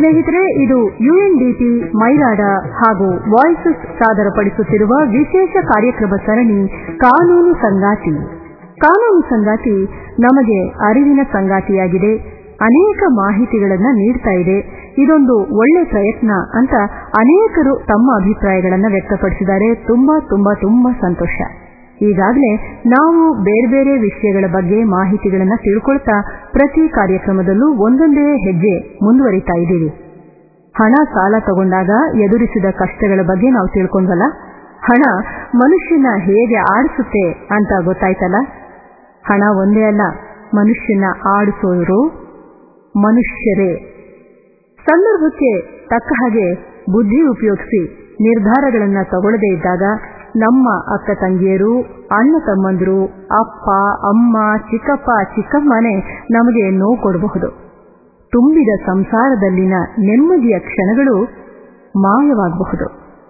ಸ್ನೇಹಿತರೆ ಇದು ಯುಎನ್ಡಿಪಿ ಮೈರಾಡ ಹಾಗೂ ವಾಯ್ಸಸ್ ಸಾದರಪಡಿಸುತ್ತಿರುವ ವಿಶೇಷ ಕಾರ್ಯಕ್ರಮ ಸರಣಿ ಕಾನೂನು ಸಂಗಾತಿ ಕಾನೂನು ಸಂಗಾತಿ ನಮಗೆ ಅರಿವಿನ ಸಂಗಾತಿಯಾಗಿದೆ ಅನೇಕ ಮಾಹಿತಿಗಳನ್ನ ನೀಡ್ತಾ ಇದೆ ಇದೊಂದು ಒಳ್ಳೆ ಪ್ರಯತ್ನ ಅಂತ ಅನೇಕರು ತಮ್ಮ ಅಭಿಪ್ರಾಯಗಳನ್ನು ವ್ಯಕ್ತಪಡಿಸಿದ್ದಾರೆ ತುಂಬಾ ತುಂಬಾ ತುಂಬಾ ಸಂತೋಷ ಈಗಾಗಲೇ ನಾವು ಬೇರೆ ಬೇರೆ ವಿಷಯಗಳ ಬಗ್ಗೆ ಮಾಹಿತಿಗಳನ್ನು ತಿಳ್ಕೊಳ್ತಾ ಪ್ರತಿ ಕಾರ್ಯಕ್ರಮದಲ್ಲೂ ಒಂದೊಂದೇ ಹೆಜ್ಜೆ ಮುಂದುವರಿತಾ ಇದ್ದೀವಿ ಹಣ ಸಾಲ ತಗೊಂಡಾಗ ಎದುರಿಸಿದ ಕಷ್ಟಗಳ ಬಗ್ಗೆ ನಾವು ತಿಳ್ಕೊಂಡ್ವಲ್ಲ ಹಣ ಮನುಷ್ಯನ ಹೇಗೆ ಆಡಿಸುತ್ತೆ ಅಂತ ಗೊತ್ತಾಯ್ತಲ್ಲ ಹಣ ಒಂದೇ ಅಲ್ಲ ಮನುಷ್ಯನ ಆಡಿಸೋರು ಮನುಷ್ಯರೇ ಸಂದರ್ಭಕ್ಕೆ ತಕ್ಕ ಹಾಗೆ ಬುದ್ಧಿ ಉಪಯೋಗಿಸಿ ನಿರ್ಧಾರಗಳನ್ನ ತಗೊಳ್ಳದೇ ಇದ್ದಾಗ ನಮ್ಮ ಅಕ್ಕ ತಂಗಿಯರು ಅಣ್ಣ ತಮ್ಮಂದಿರು ಅಪ್ಪ ಅಮ್ಮ ಚಿಕ್ಕಪ್ಪ ಚಿಕ್ಕಮ್ಮನೇ ನಮಗೆ ನೋವು ಕೊಡಬಹುದು ತುಂಬಿದ ಸಂಸಾರದಲ್ಲಿನ ನೆಮ್ಮದಿಯ ಕ್ಷಣಗಳು ಮಾಯವಾಗಬಹುದು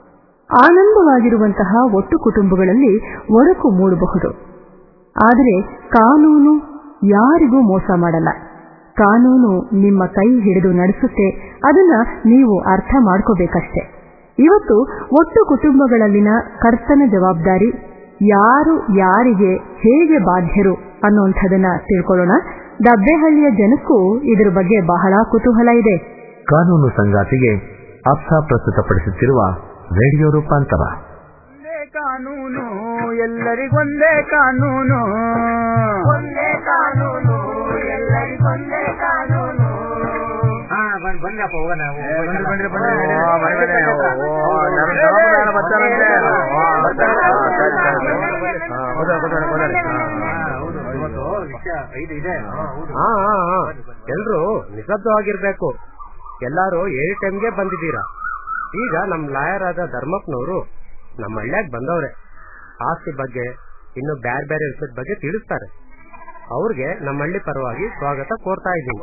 ಆನಂದವಾಗಿರುವಂತಹ ಒಟ್ಟು ಕುಟುಂಬಗಳಲ್ಲಿ ಒಡಕು ಮೂಡಬಹುದು ಆದರೆ ಕಾನೂನು ಯಾರಿಗೂ ಮೋಸ ಮಾಡಲ್ಲ ಕಾನೂನು ನಿಮ್ಮ ಕೈ ಹಿಡಿದು ನಡೆಸುತ್ತೆ ಅದನ್ನ ನೀವು ಅರ್ಥ ಮಾಡ್ಕೋಬೇಕಷ್ಟೆ ಇವತ್ತು ಒಟ್ಟು ಕುಟುಂಬಗಳಲ್ಲಿನ ಕರ್ತನ ಜವಾಬ್ದಾರಿ ಯಾರು ಯಾರಿಗೆ ಹೇಗೆ ಬಾಧ್ಯರು ಅನ್ನುವಂಥದನ್ನ ತಿಳ್ಕೊಳ್ಳೋಣ ದಬ್ಬೆಹಳ್ಳಿಯ ಜನಕ್ಕೂ ಇದರ ಬಗ್ಗೆ ಬಹಳ ಕುತೂಹಲ ಇದೆ ಕಾನೂನು ಸಂಗಾತಿಗೆ ಅರ್ಥ ಪ್ರಸ್ತುತಪಡಿಸುತ್ತಿರುವ ರೇಡಿಯೋ ರೂಪಾಂತರ ಒಂದೇ ಕಾನೂನು ಎಲ್ಲರಿಗೊಂದೇ ಕಾನೂನು ಒಂದೇ ಕಾನೂನು ಎಲ್ಲರಿಗೊಂದೇ ಕಾನೂನು ಬನ್ನಿಪ್ಪ ಹೋಗೋಣ ಬನ್ರಿ, ಬನ್ರಿ, ಬನ್ರಿ. ಓ, ಬನ್ನಿ, ಬನ್ನಿ. ಓ, ನಮ್ಮ ಜವಾಬ್ದಾರಿ ಬರ್ತಾರಂತೆ. ಓ, ಬರ್ತಾರೆ. ಹಾ, ಸರಿ, ಸರಿ, ಸರಿ. ಹಾ, ಕೂತ್ಕೊಳ್ಳಿ, ಕೂತ್ಕೊಳ್ಳಿ, ಕೂತ್ಕೊಳ್ಳಿ. ಹಾ, ಹಾ. ಇವತ್ತು ವಿಷಯ ಐದು ಇದೆ ಹಾ ಹಾ ಹಾ ಎಲ್ರು ನಿಶಬ್ದವಾಗಿರ್ಬೇಕು ಎಲ್ಲಾರು ಏಳು ಟೈಮ್ಗೆ ಬಂದಿದ್ದೀರಾ ಈಗ ನಮ್ ಲಾಯರ್ ಆದ ಧರ್ಮಪ್ಪನವರು ನಮ್ಮ ಹಳ್ಳ್ಯಾಗ ಬಂದವ್ರೆ ಆಸ್ತಿ ಬಗ್ಗೆ ಇನ್ನು ಬ್ಯಾರೆ ಬೇರೆ ವಿಷಯದ ಬಗ್ಗೆ ತಿಳಿಸ್ತಾರೆ ಅವ್ರಿಗೆ ನಮ್ಮ ಹಳ್ಳಿ ಪರವಾಗಿ ಸ್ವಾಗತ ಕೋರ್ತಾ ಇದ್ದೀನಿ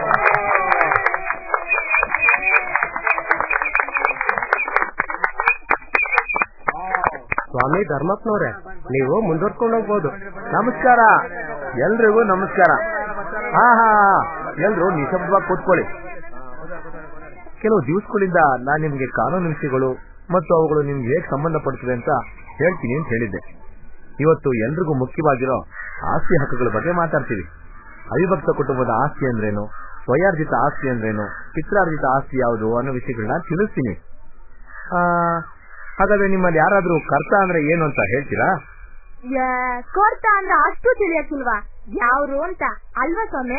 ಸ್ವಾಮಿ ಧರ್ಮಪ್ಪನವ್ರೆ ನೀವು ಮುಂದುವರ್ಕೊಂಡು ಹೋಗ್ಬೋದು ನಮಸ್ಕಾರ ಎಲ್ರಿಗೂ ನಮಸ್ಕಾರ ಹಾ ಹಾ ಎಲ್ರು ನಿಶಬ್ದವಾಗಿ ಕೂತ್ಕೊಳ್ಳಿ ಕೆಲವು ದಿವಸಗಳಿಂದ ನಾನು ನಿಮ್ಗೆ ಕಾನೂನು ವಿಷಯಗಳು ಮತ್ತು ಅವುಗಳು ನಿಮ್ಗೆ ಹೇಗೆ ಸಂಬಂಧಪಡುತ್ತವೆ ಅಂತ ಹೇಳ್ತೀನಿ ಅಂತ ಹೇಳಿದ್ದೆ ಇವತ್ತು ಎಲ್ರಿಗೂ ಮುಖ್ಯವಾಗಿರೋ ಆಸ್ತಿ ಹಕ್ಕುಗಳ ಬಗ್ಗೆ ಮಾತಾಡ್ತೀವಿ ಅವಿಭಕ್ತ ಕುಟುಂಬದ ಆಸ್ತಿ ಅಂದ್ರೇನು ಸ್ವಯಾರ್ಜಿತ ಆಸ್ತಿ ಅಂದ್ರೇನು ಪಿತ್ರಾರ್ಜಿತ ಆಸ್ತಿ ಯಾವುದು ಅನ್ನೋ ವಿಷಯಗಳನ್ನ ತಿಳಿಸ್ತೀನಿ ಆ, ಹಾಗಾದ್ರೆ ನಿಮ್ಮಲ್ಲಿ ಯಾರಾದ್ರೂ ಕರ್ತ ಅಂದ್ರೆ ಏನು ಅಂತ ಹೇಳ್ತೀರಾ ಕೋರ್ತ ಅಂದ್ರೆ ಅಷ್ಟು ತಿಳಿಯಕ್ಕಿಲ್ವಾ ಯಾವ್ರು ಅಂತ ಅಲ್ವಾ ಸ್ವಾಮಿ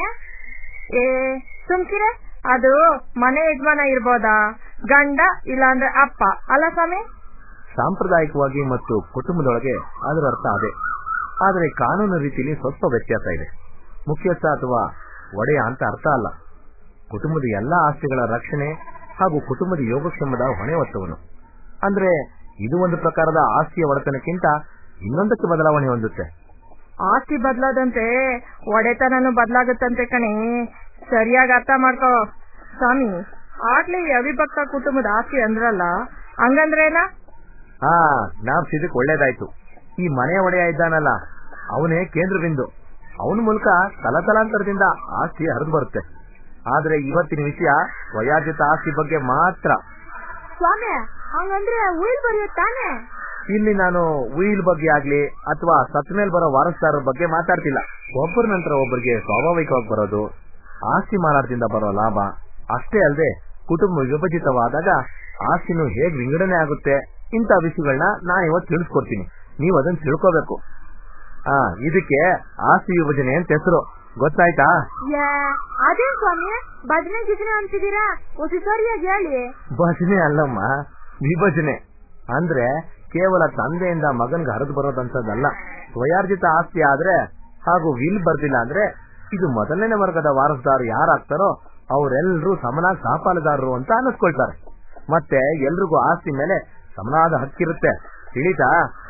ಏ ಸುಮ್ಕಿರೆ ಅದು ಮನೆ ಯಜಮಾನ ಇರ್ಬೋದಾ ಗಂಡ ಇಲ್ಲಾಂದ್ರೆ ಅಪ್ಪ ಅಲ್ಲ ಸ್ವಾಮಿ ಸಾಂಪ್ರದಾಯಿಕವಾಗಿ ಮತ್ತು ಕುಟುಂಬದೊಳಗೆ ಅದರ ಅರ್ಥ ಅದೇ ಆದರೆ ಕಾನೂನು ರೀತಿಯಲ್ಲಿ ಸ್ವಲ್ಪ ವ್ಯತ್ಯಾಸ ಇದೆ ಮುಖ್ಯಸ್ಥ ಅಥವಾ ಒಡೆಯ ಅಂತ ಅರ್ಥ ಅಲ್ಲ ಕುಟುಂಬದ ಎಲ್ಲಾ ಆಸ್ತಿಗಳ ರಕ್ಷಣೆ ಹಾಗೂ ಕುಟುಂಬದ ಯೋಗಕ್ಷೇಮದ ಹೊಣೆ ಹೊತ್ತವನು ಅಂದ್ರೆ ಇದು ಒಂದು ಪ್ರಕಾರದ ಆಸ್ತಿಯ ಒಡೆತನಕ್ಕಿಂತ ಇನ್ನೊಂದಕ್ಕೆ ಬದಲಾವಣೆ ಹೊಂದುತ್ತೆ ಆಸ್ತಿ ಬದಲಾದಂತೆ ಒಡೆತನನು ಬದಲಾಗುತ್ತಂತೆ ಕಣೆ ಸರಿಯಾಗಿ ಅರ್ಥ ಮಾಡ್ಕೋ ಸ್ವಾಮಿ ಆಗ್ಲೇ ಈ ಅವಿಭಕ್ತ ಕುಟುಂಬದ ಆಸ್ತಿ ಅಂದ್ರಲ್ಲ ಹಂಗಂದ್ರೇನ ಹಾ ಜ್ಞಾಪಿಸಿದಕ್ಕೆ ಒಳ್ಳೇದಾಯ್ತು ಈ ಮನೆ ಒಡೆಯ ಇದ್ದಾನಲ್ಲ ಅವನೇ ಕೇಂದ್ರ ಬಿಂದು ಅವನ ಮೂಲಕ ತಲತಲಾಂತರದಿಂದ ಆಸ್ತಿ ಹರಿದು ಬರುತ್ತೆ ಆದ್ರೆ ಇವತ್ತಿನ ವಿಷಯ ವಯಾಜಿತ ಆಸ್ತಿ ಬಗ್ಗೆ ಮಾತ್ರ ಸ್ವಾಮಿ ಹಂಗಂದ್ರೆ ಉಯಿಲ್ ಬರೆಯುತ್ತಾನೆ ಇಲ್ಲಿ ನಾನು ಉಯಿಲ್ ಬಗ್ಗೆ ಆಗ್ಲಿ ಅಥವಾ ಸತ್ ಮೇಲೆ ಬರೋ ವಾರಸ್ದಾರರ ಬಗ್ಗೆ ಮಾತಾಡ್ತಿಲ್ಲ ಒಬ್ಬರ ನಂತರ ಒಬ್ಬರಿಗೆ ಸ್ವಾಭಾವಿಕವಾಗಿ ಬರೋದು ಆಸ್ತಿ ಮಾರಾಟದಿಂದ ಬರೋ ಲಾಭ ಅಷ್ಟೇ ಅಲ್ಲದೆ ಕುಟುಂಬ ವಿಭಜಿತವಾದಾಗ ಆಸ್ತಿನೂ ಹೇಗ್ ವಿಂಗಡಣೆ ಆಗುತ್ತೆ ಇಂಥ ವಿಷಯಗಳನ್ನ ನಾನು ಇವತ್ತು ತಿಳಿಸ್ಕೊಡ್ತೀನಿ ನೀವು ಅದನ್ನ ತಿಳ್ಕೋಬೇಕು ಆ ಇದಕ್ಕೆ ಆಸ್ತಿ ವಿಭಜನೆ ಅಂತ ಹೆಸರು ಗೊತ್ತಾಯ್ತಾ ಯಾ, ಅದೇನ್ ಸ್ವಾಮಿ ಭಜನೆ ಗಿಜನೆ ಅಂತಿದ್ದೀರಾ ಒಸಿ ಸರಿಯಾಗಿ ಹೇಳಿ ಭಜನೆ ಅಲ್ಲಮ್ಮ ವಿಭಜನೆ ಅಂದ್ರೆ ಕೇವಲ ತಂದೆಯಿಂದ ಮಗನ್ಗೆ ಹರಿದು ಬರೋದಂತದ್ದಲ್ಲ ಸ್ವಯಾರ್ಜಿತ ಆಸ್ತಿ ಆದ್ರೆ ಹಾಗೂ ವಿಲ್ ಬರ್ದಿಲ್ಲ ಅಂದ್ರೆ ಇದು ಮೊದಲನೇ ವರ್ಗದ ವಾರಸದಾರರು ಯಾರಾಗ್ತಾರೋ ಅವರೆಲ್ಲರೂ ಸಮನಾಗಿ ಸಹಪಾಲುದಾರರು ಅಂತ ಅನ್ನಿಸ್ಕೊಳ್ತಾರೆ ಮತ್ತೆ ಎಲ್ರಿಗೂ ಆಸ್ತಿ ಮೇಲೆ ಸಮನಾದ ಹಕ್ಕಿರುತ್ತೆ ತಿಳಿತಾ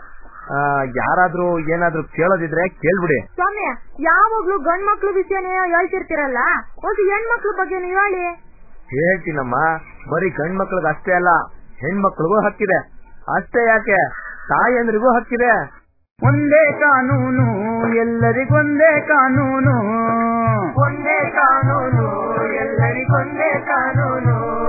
ಆ, ಯಾರಾದ್ರೂ ಏನಾದ್ರೂ ಕೇಳೋದಿದ್ರೆ ಕೇಳ್ಬಿಡಿ ಸ್ವಾಮಿ ಯಾವಾಗ್ಲೂ ಗಂಡ್ ಮಕ್ಳು ವಿಷಯನೇ ಹೇಳ್ತಿರ್ತೀರಲ್ಲ ಒಂದು ಹೆಣ್ಮಕ್ಳ ಬಗ್ಗೆ ನೀವು ಹೇಳಿ ಹೇಳ್ತೀನಮ್ಮ ಬರೀ ಗಂಡ್ಮಕ್ಳಿಗೆ ಅಷ್ಟೇ ಅಲ್ಲ ಹೆಣ್ಮಕ್ಳಿಗೂ ಹಕ್ಕಿದೆ ಅಷ್ಟೇ ಯಾಕೆ ತಾಯಂದ್ರಿಗೂ ಹಕ್ಕಿದೆ ಒಂದೇ ಕಾನೂನು ಎಲ್ಲರಿಗೊಂದೇ ಕಾನೂನು ಒಂದೇ ಕಾನೂನು ಎಲ್ಲರಿಗೊಂದೇ ಕಾನೂನು